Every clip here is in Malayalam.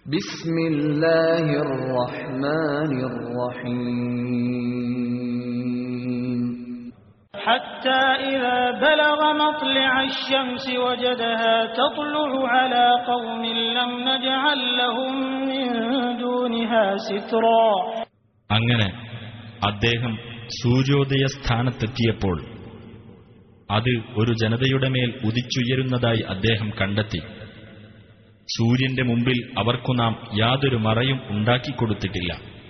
بسم الله الرحمن الرحيم حتى إذا بلغ مطلع الشمس وجدها تطلع على قوم لم نجعل لهم من دونها سترا അങ്ങനെ അദ്ദേഹം സൂര്യോദയ സ്ഥാനത്തെത്തിയപ്പോൾ അത് ഒരു ജനതയുടെ മേൽ ഉദിച്ചുയരുന്നതായി അദ്ദേഹം കണ്ടെത്തി സൂര്യന്റെ മുമ്പിൽ അവർക്കു നാം യാതൊരു മറയും ഉണ്ടാക്കിക്കൊടുത്തിട്ടില്ല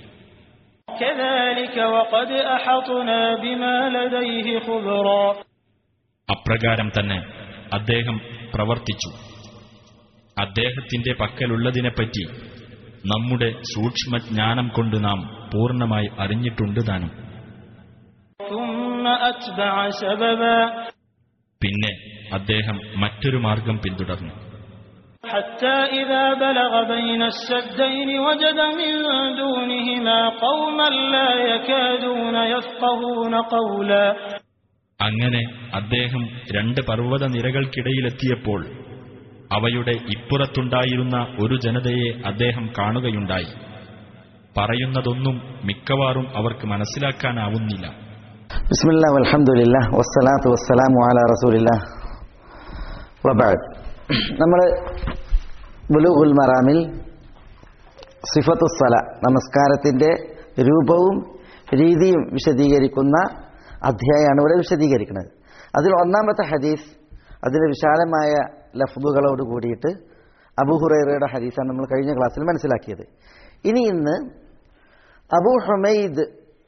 كذلك وقد أحطنا بما لديه خبرا അപ്രകാരം തന്നെ അദ്ദേഹം പ്രവർത്തിച്ചു അദ്ദേഹത്തിന്റെ പക്കലുള്ളതിനെപ്പറ്റി നമ്മുടെ സൂക്ഷ്മജ്ഞാനം കൊണ്ട് നാം പൂർണ്ണമായി അറിഞ്ഞിട്ടുണ്ട് താനും ثم أتبع سببا പിന്നെ അദ്ദേഹം മറ്റൊരു മാർഗം പിന്തുടർന്നു حتى إذا بلغ بين السدين وجد من دونهما قوما لا يكادون يفقهون قولا അങ്ങനെ അദ്ദേഹം രണ്ട് പർവ്വത നിരകൾക്കിടയിലെത്തിയപ്പോൾ അവയുടെ ഇപ്പുറത്തുണ്ടായിരുന്ന ഒരു ജനതയെ അദ്ദേഹം കാണുകയുണ്ടായി പറയുന്നതൊന്നും മിക്കവാറും അവർക്ക് മനസ്സിലാക്കാനാവുന്നില്ല بسم الله والحمد لله والصلاة والسلام على رسول الله وبعد നമ്മൾ ബുലൂഹുൽ മറാമിൽ സിഫത്തുസ്സല നമസ്കാരത്തിന്റെ രൂപവും രീതിയും വിശദീകരിക്കുന്ന അധ്യായമാണ് ഇവിടെ വിശദീകരിക്കുന്നത് അതിൽ ഒന്നാമത്തെ ഹദീസ് അതിന്റെ വിശാലമായ ലഫ്ദുകളോട് കൂടിയിട്ട് അബൂഹുറൈറയുടെ ഹദീസാണ് നമ്മൾ കഴിഞ്ഞ ക്ലാസ്സിൽ മനസ്സിലാക്കിയത് ഇനി ഇന്ന് അബൂ ഹുമൈദ്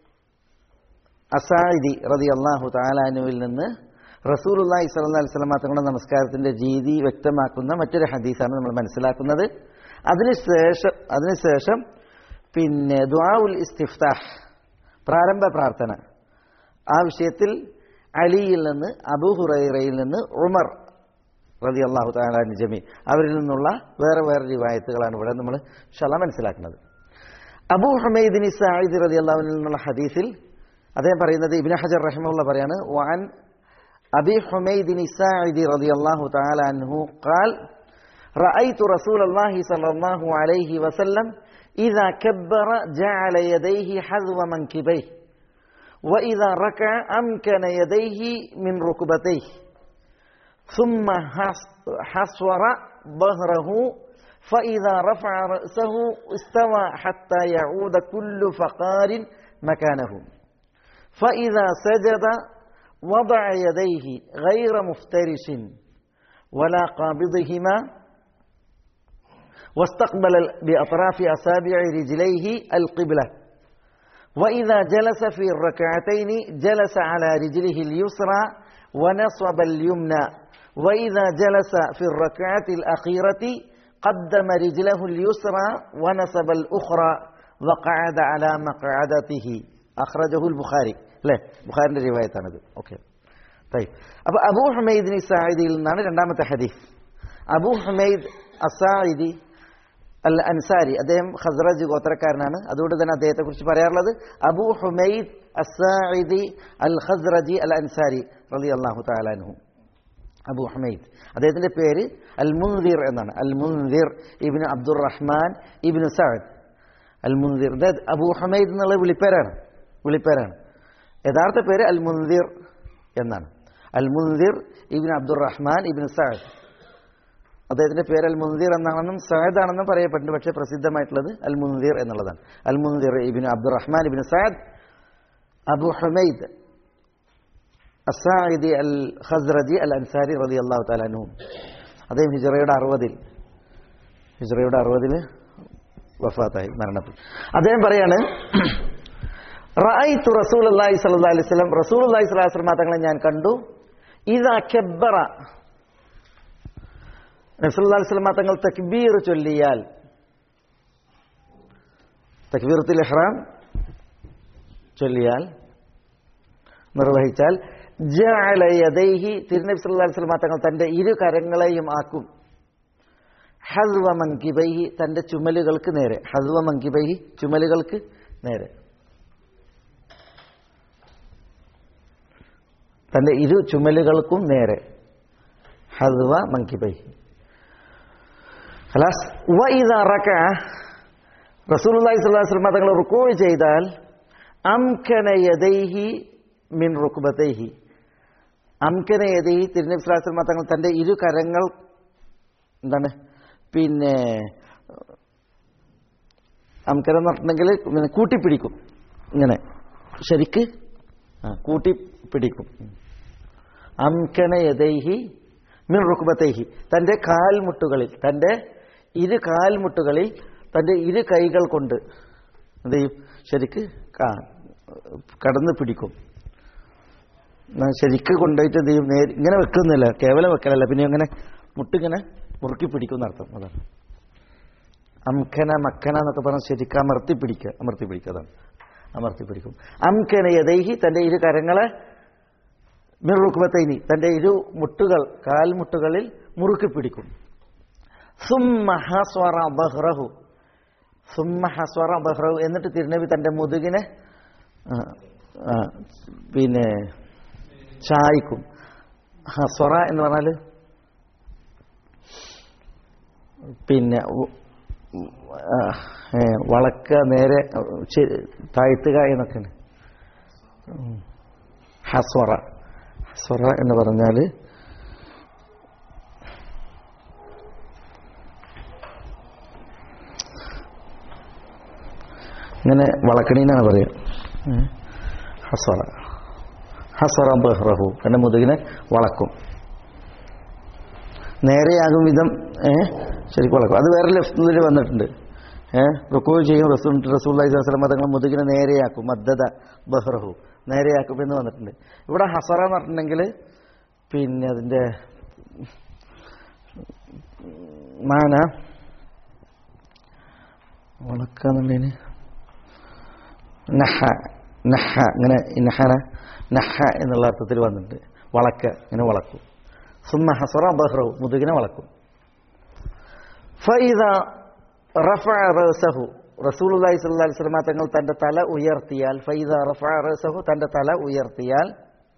അസായിദി റതി അള്ളാഹു താലാനുവിൽ നിന്ന് റസൂലുല്ലാഹി സ്വല്ലല്ലാഹി അലൈഹി വസല്ലം തങ്ങളുടെ നമസ്കാരത്തിന്റെ രീതി വ്യക്തമാക്കുന്ന മറ്റൊരു ഹദീസാണ് നമ്മൾ മനസ്സിലാക്കുന്നത് അതിനുശേഷം അതിനുശേഷം പിന്നെ ദുആഉൽ ഇസ്തിഫ്താഹ് പ്രാരംഭ പ്രാർത്ഥന ആ വിഷയത്തിൽ അലിയിൽ നിന്ന് അബൂ ഹുറൈറയിൽ നിന്ന് ഉമർ റതി അള്ളാഹു താലാൻ ജമീ അവരിൽ നിന്നുള്ള വേറെ വേറെ റിവായത്തുകളാണ് ഇവിടെ നമ്മൾ ഷല മനസ്സിലാക്കുന്നത് അബൂ ഹുമൈദിനി സായിദ് റതി അള്ളാഹുവിൽ നിന്നുള്ള ഹദീസിൽ അദ്ദേഹം പറയുന്നത് ഇബിൻ ഹജർ റഹിമുള്ള പറയാണ് വാൻ അബി ഹുമൈദിനി സായിദി റതി അള്ളാഹു താല അൻഹു ഖാൽ رأيت رسول الله صلى الله عليه وسلم إذا كبر جعل يديه حذو منكبيه وإذا ركع أمكن يديه من ركبتيه ثم حصر ظهره فإذا رفع رأسه استوى حتى يعود كل فقار مكانه فإذا سجد وضع يديه غير مفترش ولا قابضهما واستقبل بأطراف أصابع رجليه القبلة وإذا جلس في الركعتين جلس على رجله اليسرى ونصب اليمنى وإذا جلس في الركعة الأخيرة قدم رجله اليسرى ونصب الأخرى وقعد على مقعدته أخرجه البخاري അല്ലേ ബുഖാരിന്റെ റിവായത്താണിത് ഓക്കെ അപ്പൊ അബൂ ഹുമൈദിന് സായിദിയിൽ നിന്നാണ് രണ്ടാമത്തെ ഹദീഫ് അബൂ ഹുമൈദ് അസായിദി അൽ അൻസാരി അദ്ദേഹം ഖസ്റജ് ഗോത്രക്കാരനാണ് അതുകൊണ്ട് തന്നെ അദ്ദേഹത്തെ കുറിച്ച് പറയാറുള്ളത് Abu Humaid Assaidi Al Khazraji Al Ansari റലി അള്ളാഹു താലാൻഹു അബൂ ഹുമൈദ് അദ്ദേഹത്തിന്റെ പേര് അൽ മുൻദിർ എന്നാണ് Al Mundhir ibn Abdur Rahman ibn Saad Al Mundhir Abu Humaid എന്നുള്ള വിളിപ്പേരാണ് വിളിപ്പേരാണ് യഥാർത്ഥ പേര് അൽ മുൻദിർ എന്നാണ് Al Mundhir ibn Abdur Rahman ibn Saad അദ്ദേഹത്തിന്റെ പേര് അൽ മുൻദിർ എന്നാണെന്നും സഅദ് ആണെന്നും പറയപ്പെടുന്നു പക്ഷേ പ്രസിദ്ധമായിട്ടുള്ളത് അൽ മുൻദിർ എന്നുള്ളതാണ് Al Mundhir ibn Abdur Rahman ibn Saad Abu Humaid Assaidi Al Khazraji Al Ansari റതി അള്ളാഹു താലാനു അദ്ദേഹം ഹിജറയുടെ അറുപതിൽ ഹിജറയുടെ അറുപതിൽ വഫാത്തായി മരണപ്പെട്ടു അദ്ദേഹം പറയാണ് റഅയ്തു റസൂലുള്ളാഹി സ്വല്ലല്ലാഹി അലൈഹി വസല്ലം റസൂലുള്ളാഹി സ്വല്ലല്ലാഹി അലൈഹി വസല്ലം തങ്ങളെ ഞാൻ കണ്ടു ഇദാ കബ്ബറ റസൂലുള്ളാഹി സ്വല്ലല്ലാഹി അലൈഹി വസല്ലം തങ്ങൾ തക്ബീർ ചൊല്ലിയാൽ തക്ബീറത്തുൽ ഇഹ്റാം ചൊല്ലിയാൽ നിർവഹിച്ചാൽ ജഅല യദൈഹി തിരുനബി സല്ലല്ലാഹു അലൈഹി വസല്ലം തങ്ങൾ തന്റെ ഇരു കരങ്ങളെയും ആക്കും ഹസ്വ മൻകിബൈഹി തന്റെ ചുമലുകൾക്ക് നേരെ ഹസ്വ മൻകിബൈഹി ചുമലുകൾക്ക് നേരെ തന്റെ ഇരു ചുമലുകൾക്കും നേരെ ഹദ്വ മങ്കിബൈ ഖലാസ് വഇദ റക റസൂലുള്ളാഹി സ്വല്ലല്ലാഹു അലൈഹി വസല്ലം തങ്ങൾ റുക്കൂ ചെയ്താൽ അംകന യദൈഹി മിൻ റുക്ബതൈഹി അംകന യദൈഹി തിരുനബി സ്വല്ലല്ലാഹു അലൈഹി വസല്ലം തങ്ങൾ തന്റെ ഇരു കരങ്ങൾ എന്താണ് പിന്നെ അംകന എന്ന് പറഞ്ഞിട്ടുണ്ടെങ്കിൽ പിന്നെ കൂട്ടിപ്പിടിക്കും ഇങ്ങനെ ശരിക്ക് ആ കൂട്ടിപ്പിടിക്കും അംകന യദൈഹി മിൻ റുക്ബതൈഹി തന്റെ കാൽമുട്ടുകളിൽ തന്റെ ഇരു കാൽമുട്ടുകളിൽ തന്റെ ഇരു കൈകൾ കൊണ്ട് എന്ത് ചെയ്യും ശരിക്ക് കാ- കടന്ന് പിടിക്കും എന്നാ ശരിക്ക് കൊണ്ടുപോയിട്ട് എന്ത് ചെയ്യും നേരെ ഇങ്ങനെ വെക്കുന്നില്ല കേവലം വെക്കലല്ല പിന്നെ അങ്ങനെ മുട്ടിങ്ങനെ മുറുക്കി പിടിക്കും എന്നർത്ഥം അതാണ് അംഖന മക്കന എന്നൊക്കെ പറഞ്ഞാൽ ശരിക്കും അമർത്തി പിടിക്കുക അമർത്തി പിടിക്കുക അതാണ് അമർത്തി പിടിക്കും അംഖന യദൈഹി തന്റെ ഇരു കരങ്ങളെ മിറുക്കുബത്തൈനി തന്റെ ഇരു മുട്ടുകൾ കാൽമുട്ടുകളിൽ മുറുക്കി പിടിക്കും സുമ്മ ഹസ്വറ ബഹ്റഹു സുമ്മ ഹസ്വറ ബഹ്റഹു എന്നിട്ട് തിരുനബി തന്റെ മുതുകിനെ ആ, ആ, പിന്നെ ചായ്ക്കും ഹസ്വറ എന്ന് പറഞ്ഞാൽ പിന്നെ ഉ- ആ, ഏ, വളക്കുക നേരെ ചെ- താഴ്ത്തുക എന്നൊക്കെയാണ് ഉം. ഹസ്വറ ഹസ്വറ എന്ന് പറഞ്ഞാൽ ഇങ്ങനെ വളക്കണീന്നാണ് പറയുക ഉം. ഹസ്വറ ഹസ്വറ ബഹ്റഹു എൻ്റെ മുതുകിനെ വളക്കും നേരെയാകും വിധം ഏ ശരിക്കും വളക്കും അത് വേറെ ലഫ്റ്റിൽ വന്നിട്ടുണ്ട് ഏ റുക്കോ ചെയ്യും റസൂൽ റസൂല്ലായി വസ്ലം തങ്ങൾ മുതുകിനെ നേരെയാക്കും മദ്ദത ബഹ്റഹു നേരെയാക്കും എന്ന് വന്നിട്ടുണ്ട് ഇവിടെ ഹസറ എന്ന് പറഞ്ഞിട്ടുണ്ടെങ്കിൽ പിന്നെ അതിൻ്റെ മാന വളക്കാന്നുള്ളതിന് നഹ നഹ ഇങ്ങനെ ഈ നഹന നഹ എന്നുള്ള അർത്ഥത്തിൽ വന്നിട്ടുണ്ട് വളക്ക ഇങ്ങനെ വളക്കും സുമ്മ ഹസറ ബഹ്റു മുതുകിനെ വളക്കും ഫൈദ റഫഅ റഅസഹു റസൂലുള്ളാഹി സ്വല്ലല്ലാഹി അലൈഹി വസല്ലം തങ്ങൾ തന്റെ തല ഉയർത്തിയാൽ ഫൈദ റഫഅ റഅസഹു തന്റെ തല ഉയർത്തിയാൽ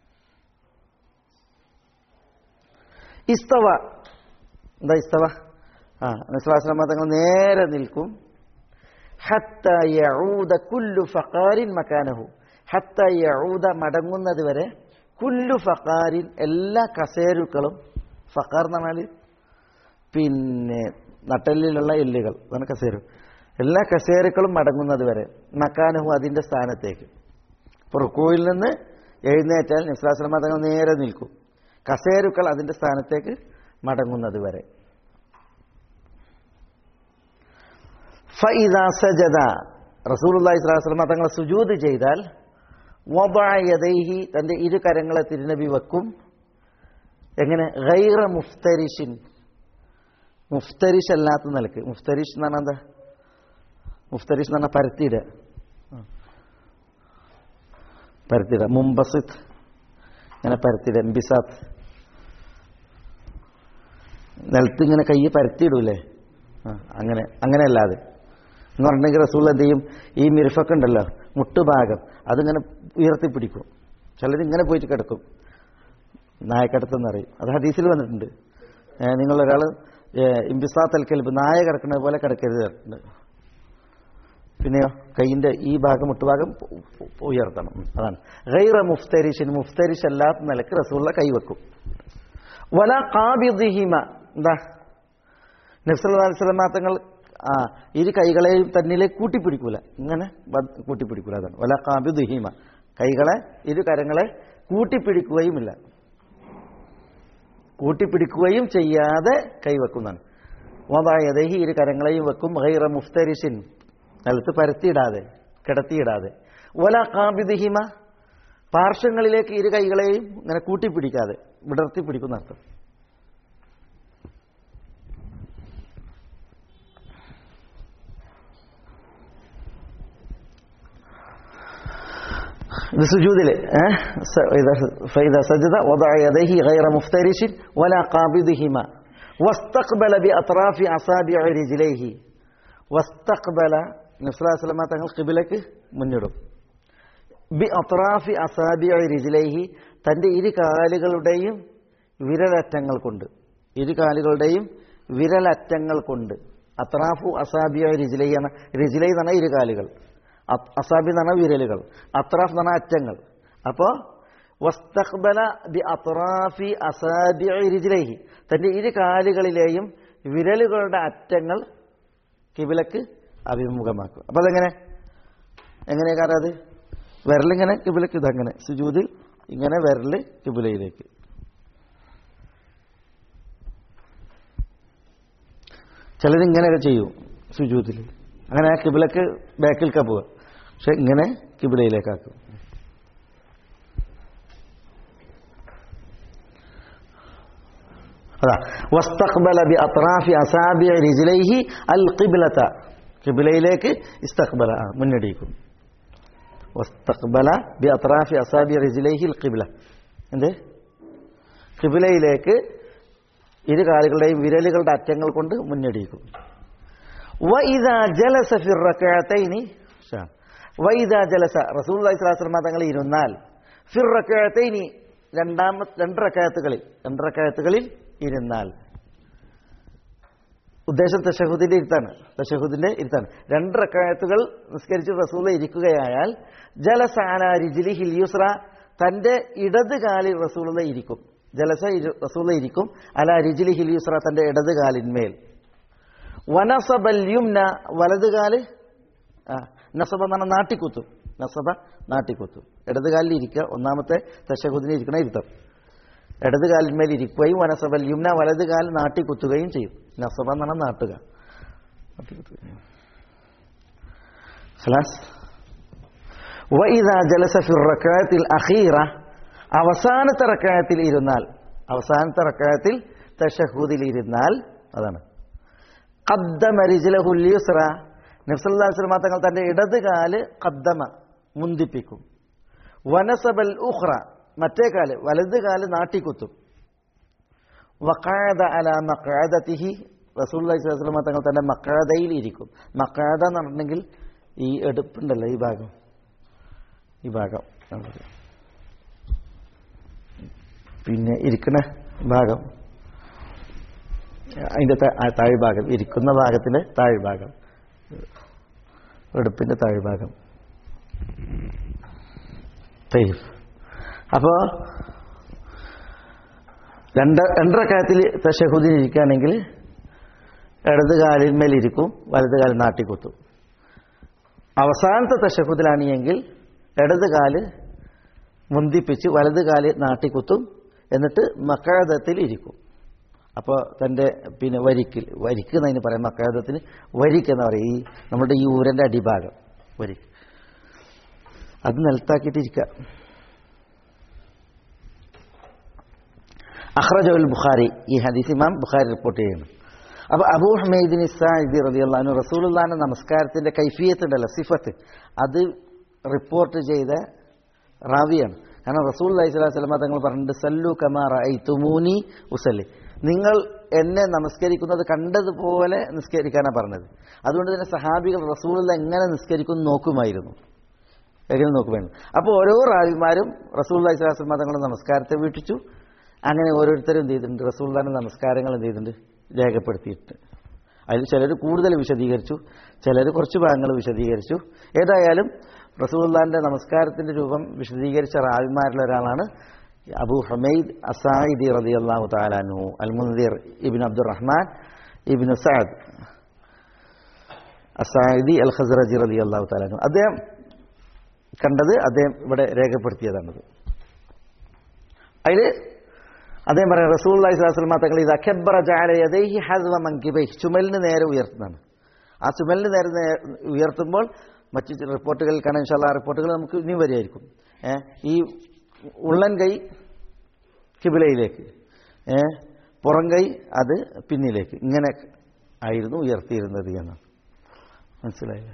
ഇസ്തവ എന്താ ഇസ്തവ ആ നസ്ലാസ്ലമ തങ്ങൾ നേരെ നിൽക്കും ഹത്ത യഊദ കുല്ലു ഫഖാരിൻ മക്കാനഹു ഹത്ത യഊദ മടങ്ങുന്നത് വരെ കുല്ലു ഫഖാരിൻ എല്ലാ കസേരുക്കളും ഫഖാർ എന്ന് പറഞ്ഞാൽ പിന്നെ നട്ടലിലുള്ള എല്ലുകൾ അതാണ് കസേരു എല്ലാ കസേരുക്കളും മടങ്ങുന്നത് വരെ മക്കാനഹു അതിൻ്റെ സ്ഥാനത്തേക്ക് ഇപ്പോൾ റുക്കോയിൽ നിന്ന് എഴുന്നേറ്റാൽ നിസ്ലാസ്ലമ തങ്ങൾ നേരെ നിൽക്കും കസേരുക്കൾ അതിൻ്റെ സ്ഥാനത്തേക്ക് മടങ്ങുന്നത് വരെ ഫഇദ സജദ റസൂലുള്ളാഹി സ്വല്ലല്ലാഹു അലൈഹി വസല്ലം തങ്ങൾ സുജൂദ് ചെയ്താൽ വദഅ യദൈഹി തന്റെ ഇരു കരങ്ങളെ തിരുനബി വെക്കും എങ്ങനെ ഗൈറ മുഫ്തരിഷിൻ മുഫ്തരിഷ് അല്ലാത്ത നിലക്ക് മുഫ്തരിഷ് എന്ന് പറഞ്ഞാൽ എന്താ മുഫ്തരിഷ് എന്ന് പറഞ്ഞാൽ പരത്തിയിടുക പരത്തിയിടുക മുംബസിത്ത് ഇങ്ങനെ പരത്തിയിടുക എംബിസാത്ത് നിലത്ത് ഇങ്ങനെ കൈ പരത്തിയിടൂലേ ആ അങ്ങനെ അങ്ങനെ അല്ലാതെ എന്ന് പറഞ്ഞിട്ടുണ്ടെങ്കിൽ റസൂൾ എന്ത് ചെയ്യും ഈ മിരുഫൊക്കെ ഉണ്ടല്ലോ മുട്ടുഭാഗം അതിങ്ങനെ ഉയർത്തിപ്പിടിക്കും ചിലർ ഇങ്ങനെ പോയിട്ട് കിടക്കും നായക്കടത്തെന്ന് അറിയും അത് ഹദീസിൽ വന്നിട്ടുണ്ട് ഏ, നിങ്ങളൊരാൾ ഇംബിസാത്ത് അൽക്കൽബ് നായ കിടക്കുന്നത് പോലെ കിടക്കരുത് പറഞ്ഞിട്ടുണ്ട് പിന്നെയോ കൈയിന്റെ ഈ ഭാഗം മുട്ടുഭാഗം ഉ- ഉ- ഉയർത്തണം ഉം, അതാണ് ഗൈറ മുഫ്തരിഷിന് മുഫ്തരിഷ് അല്ലാത്ത നിലക്ക് റസൂള്ള കൈവെക്കും വല കാബിദിഹിമ എന്താ നബ്സല്ലാ തങ്ങൾ ആ ഇരു കൈകളെയും തന്നിലേക്ക് കൂട്ടിപ്പിടിക്കൂല ഇങ്ങനെ ബ- കൂട്ടിപ്പിടിക്കൂല അതാണ് വല കാബിദുഹീമ കൈകളെ ഇരു കരങ്ങളെ കൂട്ടിപ്പിടിക്കുകയുമില്ല കൂട്ടിപ്പിടിക്കുകയും ചെയ്യാതെ കൈവെക്കുന്നതാണ് വതായതഹി ഇരു കരങ്ങളെയും വെക്കും ഗൈറ മുഫ്തരിഷിൻ നിലത്ത് പരത്തിയിടാതെ കിടത്തിയിടാതെ വല കാബിദിഹിമ പാർശ്വങ്ങളിലേക്ക് ഇരു കൈകളെയും ഇങ്ങനെ കൂട്ടിപ്പിടിക്കാതെ വിടർത്തി പിടിക്കുന്ന അർത്ഥം ഇത് സുജൂദില് ഏഹ് സ- ഇത- فإذا سجد وضع يديه غير مفترش ولا قابضهما واستقبل بأطراف أصابع رجليه واستقبل നസ്ലാസ്ലമ തങ്ങൾ കിബിലക്ക് മുന്നിടും ബി അത്രാഫി അസാബി റിജിലൈഹി തൻ്റെ ഇരു കാലുകളുടെയും വിരലറ്റങ്ങൾ കൊണ്ട് ഇരു കാലുകളുടെയും വിരലറ്റങ്ങൾ കൊണ്ട് അത്രാഫു അസാബിയ റിജിലൈ എന്ന റിജിലൈ എന്ന് പറഞ്ഞാൽ ഇരുകാലുകൾ അ- അസാബി എന്ന് പറഞ്ഞാൽ വിരലുകൾ അത്രാഫ് എന്ന് പറഞ്ഞാൽ അറ്റങ്ങൾ അപ്പോൾ വസ്തഖ്ബല ബി അത്രാഫി അസാബി റിജിലൈഹി തന്റെ ഇരു കാലുകളിലെയും വിരലുകളുടെ അറ്റങ്ങൾ കിബിലക്ക് അഭിമുഖമാക്കും അപ്പൊ അതെങ്ങനെ എങ്ങനെ കാരണം അത് വിരലിങ്ങനെ കിബിലക്ക് ഇതങ്ങനെ സുജൂതിൽ ഇങ്ങനെ വിരല് കിബിലയിലേക്ക് ചിലർ ഇങ്ങനെയൊക്കെ ചെയ്യും സുജൂതിൽ അങ്ങനെ ആ കിബിലക്ക് ബാക്കിൽക്കാ പോവുക പക്ഷെ ഇങ്ങനെ കിബിലയിലേക്കാക്കും അതാ വസ്തഖ്ബല ബി അത്രാഫി അസാബി റിജിലൈഹി അൽ ഖിബ്ലത ഖിബ്ലയിലേക്ക് ഇസ്തഖ്ബല ആ, മുന്നടിക്കും വസ്തഖ്ബല ബി അത്രാഫി അസാബി റിജിലൈഹി അൽ ഖിബ്ല എന്ത് ഖിബ്ലയിലേക്ക് ഇരു കാലുകളുടെയും വിരലുകളുടെ അറ്റങ്ങൾ കൊണ്ട് മുന്നടിക്കും വഇദാ ജലസ ഫി റകഅതൈനി ഷാ. വഇദാ ജലസ റസൂലുള്ളാഹി സ്വല്ലല്ലാഹു അലൈഹി വസല്ലം തങ്ങൾ ഇരുന്നാൽ ഫിർ റകഅതൈനി രണ്ടാമത്തെ രണ്ട് റകഅത്തുകളിൽ രണ്ട് റകഅത്തുകളിൽ ഇരുന്നാൽ ഉദ്ദേശം തഷഹുദിന്റെ ഇരുത്താണ് തഷഹുദിന്റെ ഇരുത്താണ് രണ്ട് റക്കായത്തുകൾ നിസ്കരിച്ച് റസൂല ഇരിക്കുകയായാൽ ജലസാന റിജിലിഹിൽ യുസ്ര തന്റെ ഇടത് കാലിൽ റസൂല ഇരിക്കും ജലസ ഇരു- റസൂല ഇരിക്കും അല റിജിലിഹിൽ യുസ്ര തന്റെ ഇടത് കാലിന്മേൽ വനസബൽ യുംന വലത് കാല് ആ നസബ എന്ന് പറഞ്ഞാൽ നാട്ടിക്കുത്തും നസബ നാട്ടിക്കുത്തും ഇടത് കാലിൽ ഇരിക്കുക ഒന്നാമത്തെ തഷഹുദിനെ ഇരിക്കണ ഇരുത്തം ഇടത് കാലിന്മേൽ ഇരിക്കുകയും വനസബൽ യുംന വലത് കാൽ നാട്ടിക്കുത്തുകയും ചെയ്യും നസബ എന്ന് പറഞ്ഞാൽ നാട്ടുക നാട്ടിക്കുത്തുക. خلاص وإذا جلس في الركعة الأخيرة അവസാനത്തെ റക്കായത്തിൽ ഇരുന്നാൽ അവസാനത്തെ റക്കായത്തിൽ തഷഹൂദിൽ ഇരുന്നാൽ അതാണ് ഖദ്ദമ റിജ്ലഹുൽ യുസ്ര നബ്സല്ലാഹു വസല്ലമ തങ്ങൾ തന്റെ ഇടത് കാല് ഖദ്ദമ മുന്തിപ്പിക്കും വനസബൽ ഉഖ്റ മറ്റേ കാല് വലത് കാല് നാട്ടിക്കുത്തും വഖാദ അല മഖാദതിഹി റസൂലുള്ളാഹി സ്വല്ലല്ലാഹു അലൈഹി വസല്ലമ തങ്ങൾ തന്റെ മഖാദയിൽ ഇരിക്കും മഖാദ എന്ന് പറഞ്ഞിട്ടുണ്ടെങ്കിൽ ഈ എടുപ്പുണ്ടല്ലോ ഈ ഭാഗം ഈ ഭാഗം പിന്നെ ഇരിക്കുന്ന ഭാഗം അതിന്റെ ത- ആ താഴ്ഭാഗം ഇരിക്കുന്ന ഭാഗത്തിന്റെ താഴ്ഭാഗം എടുപ്പിന്റെ താഴ്ഭാഗം തയ്യബ് അപ്പോ രണ്ട് രണ്ടര കാര്യത്തിൽ തഷഹുദിന് ഇരിക്കുകയാണെങ്കിൽ ഇടത് കാലിന്മേൽ ഇരിക്കും വലത് കാലിൽ നാട്ടിക്കുത്തും അവസാനത്തെ തഷഹുദിലാണ് എങ്കിൽ ഇടത് കാല് മുന്തിപ്പിച്ച് വലത് കാല് നാട്ടിക്കുത്തും എന്നിട്ട് മക്കാദത്തിൽ ഇരിക്കും അപ്പോൾ തൻ്റെ പിന്നെ വരിക്കിൽ വരിക്ക് എന്നതിന് പറയാം മക്കാദത്തിന് വരിക്ക് എന്ന് പറയും ഈ നമ്മുടെ ഈ ഊരൻ്റെ അടിഭാഗം വരിക്ക് അത് നിലത്താക്കിയിട്ട് ഇരിക്കുക അഖ്റജുൽ ബുഖാരി ഈ ഹദീസ് ഇമാം ബുഖാരി റിപ്പോർട്ട് ചെയ്യുന്നു അപ്പോൾ അബൂ ഹമീദിൻ ഇസാദി റളിയല്ലാഹു റസൂലുള്ളാഹിന്റെ നമസ്കാരത്തിന്റെ കൈഫിയത്ത് ഉണ്ടല്ലോ സിഫത്ത് അത് റിപ്പോർട്ട് ചെയ്ത റാവിയാണ് കാരണം റസൂൽ അലൈഹി സ്വലാഹു വസ്ലമ തങ്ങൾ പറഞ്ഞിട്ട് സല്ലു കമാറ ഐ തുമൂനി ഉസല്ലി നിങ്ങൾ എന്നെ നമസ്കരിക്കുന്നത് കണ്ടതുപോലെ നിസ്കരിക്കാനാണ് പറഞ്ഞത് അതുകൊണ്ട് തന്നെ സഹാബികൾ റസൂലുള്ള എങ്ങനെ നിസ്കരിക്കുന്നു നോക്കുമായിരുന്നു എങ്ങനെ നോക്കുമായിരുന്നു അപ്പോൾ ഓരോ റാവിമാരും റസൂൽ അലൈഹി സ്വലാഹു വസ്ലമ തങ്ങളുടെ നമസ്കാരത്തെ വീട്ടിച്ചു അങ്ങനെ ഓരോരുത്തരും എന്ത് ചെയ്തിട്ടുണ്ട് റസൂൽദാന്റെ നമസ്കാരങ്ങൾ എന്ത് ചെയ്തിട്ടുണ്ട് രേഖപ്പെടുത്തിയിട്ട് അതിൽ ചിലർ കൂടുതൽ വിശദീകരിച്ചു ചിലർ കുറച്ച് ഭാഗങ്ങൾ വിശദീകരിച്ചു ഏതായാലും റസൂൽദാന്റെ നമസ്കാരത്തിന്റെ രൂപം വിശദീകരിച്ച റാവിമാരിൽ ഒരാളാണ് അബു ഹമീദ് അസായിദി റതി അള്ളാഹു താലാനു അൽ മുൻദിർ ഇബിൻ അബ്ദുറഹ്മാൻ ഇബിൻ സഅദ് അസായിദി അൽ ഖസ്റജി റതി അള്ളാഹു താലാനു അദ്ദേഹം കണ്ടത് അദ്ദേഹം ഇവിടെ രേഖപ്പെടുത്തിയതാണത് അതിൽ അദ്ദേഹം പറയാം റസൂൽ അലൈഹി സ്വലാസ്ലമ തങ്ങൾ ഇത് അഖബറ ജാലയതൈഹി ഹസ്വ മങ്കിബൈ ചുമലിന് നേരെ ഉയർത്തുന്നതാണ് ആ ചുമലിന് നേരെ നേ- ഉയർത്തുമ്പോൾ മറ്റു ചില റിപ്പോർട്ടുകളിൽ കാണാൻ ഇൻഷാല്ല ആ റിപ്പോർട്ടുകൾ നമുക്ക് ഇനി വരികയായിരിക്കും ഏ, ഈ ഉള്ളൻ കൈ കിബിലയിലേക്ക് ഏ, പുറം കൈ അത് പിന്നിലേക്ക് ഇങ്ങനെ ആയിരുന്നു ഉയർത്തിയിരുന്നത് എന്ന് മനസ്സിലായില്ല